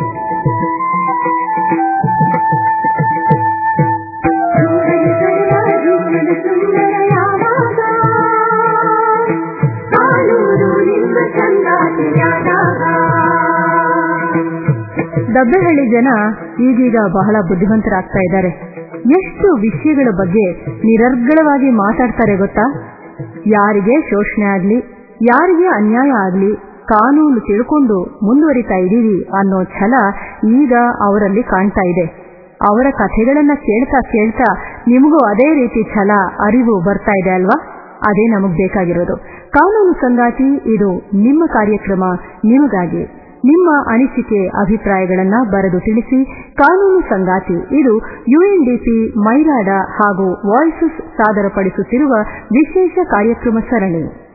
ದಬ್ಬೆಹಳ್ಳಿ ಜನ ಈಗೀಗ ಬಹಳ ಬುದ್ಧಿವಂತರಾಗ್ತಾ ಇದ್ದಾರೆ ಎಷ್ಟು ವಿಷಯಗಳ ಬಗ್ಗೆ ನಿರರ್ಗಳವಾಗಿ ಮಾತಾಡ್ತಾರೆ ಗೊತ್ತಾ ಯಾರಿಗೆ ಶೋಷಣೆ ಆಗ್ಲಿ ಯಾರಿಗೆ ಅನ್ಯಾಯ ಆಗ್ಲಿ ಕಾನೂನು ತಿಳ್ಕೊಂಡು ಮುಂದುವರಿತಾ ಇದ್ದೀವಿ ಅನ್ನೋ ಛಲ ಈಗ ಅವರಲ್ಲಿ ಕಾಣ್ತಾ ಇದೆ ಅವರ ಕಥೆಗಳನ್ನ ಕೇಳ್ತಾ ಕೇಳ್ತಾ ನಿಮಗೂ ಅದೇ ರೀತಿ ಛಲ ಅರಿವು ಬರ್ತಾ ಇದೆ ಅಲ್ವಾ ಅದೇ ನಮಗ್ ಬೇಕಾಗಿರೋದು ಕಾನೂನು ಸಂಗಾತಿ ಇದು ನಿಮ್ಮ ಕಾರ್ಯಕ್ರಮ ನಿಮಗಾಗಿ ನಿಮ್ಮ ಅನಿಸಿಕೆ ಅಭಿಪ್ರಾಯಗಳನ್ನ ಬರೆದು ತಿಳಿಸಿ ಕಾನೂನು ಸಂಗಾತಿ ಇದು ಯುಎನ್ಡಿಪಿ ಮೈರಾಡ ಹಾಗೂ ವಾಯ್ಸಸ್ ಸಾದರಪಡಿಸುತ್ತಿರುವ ವಿಶೇಷ ಕಾರ್ಯಕ್ರಮ ಸರಣಿ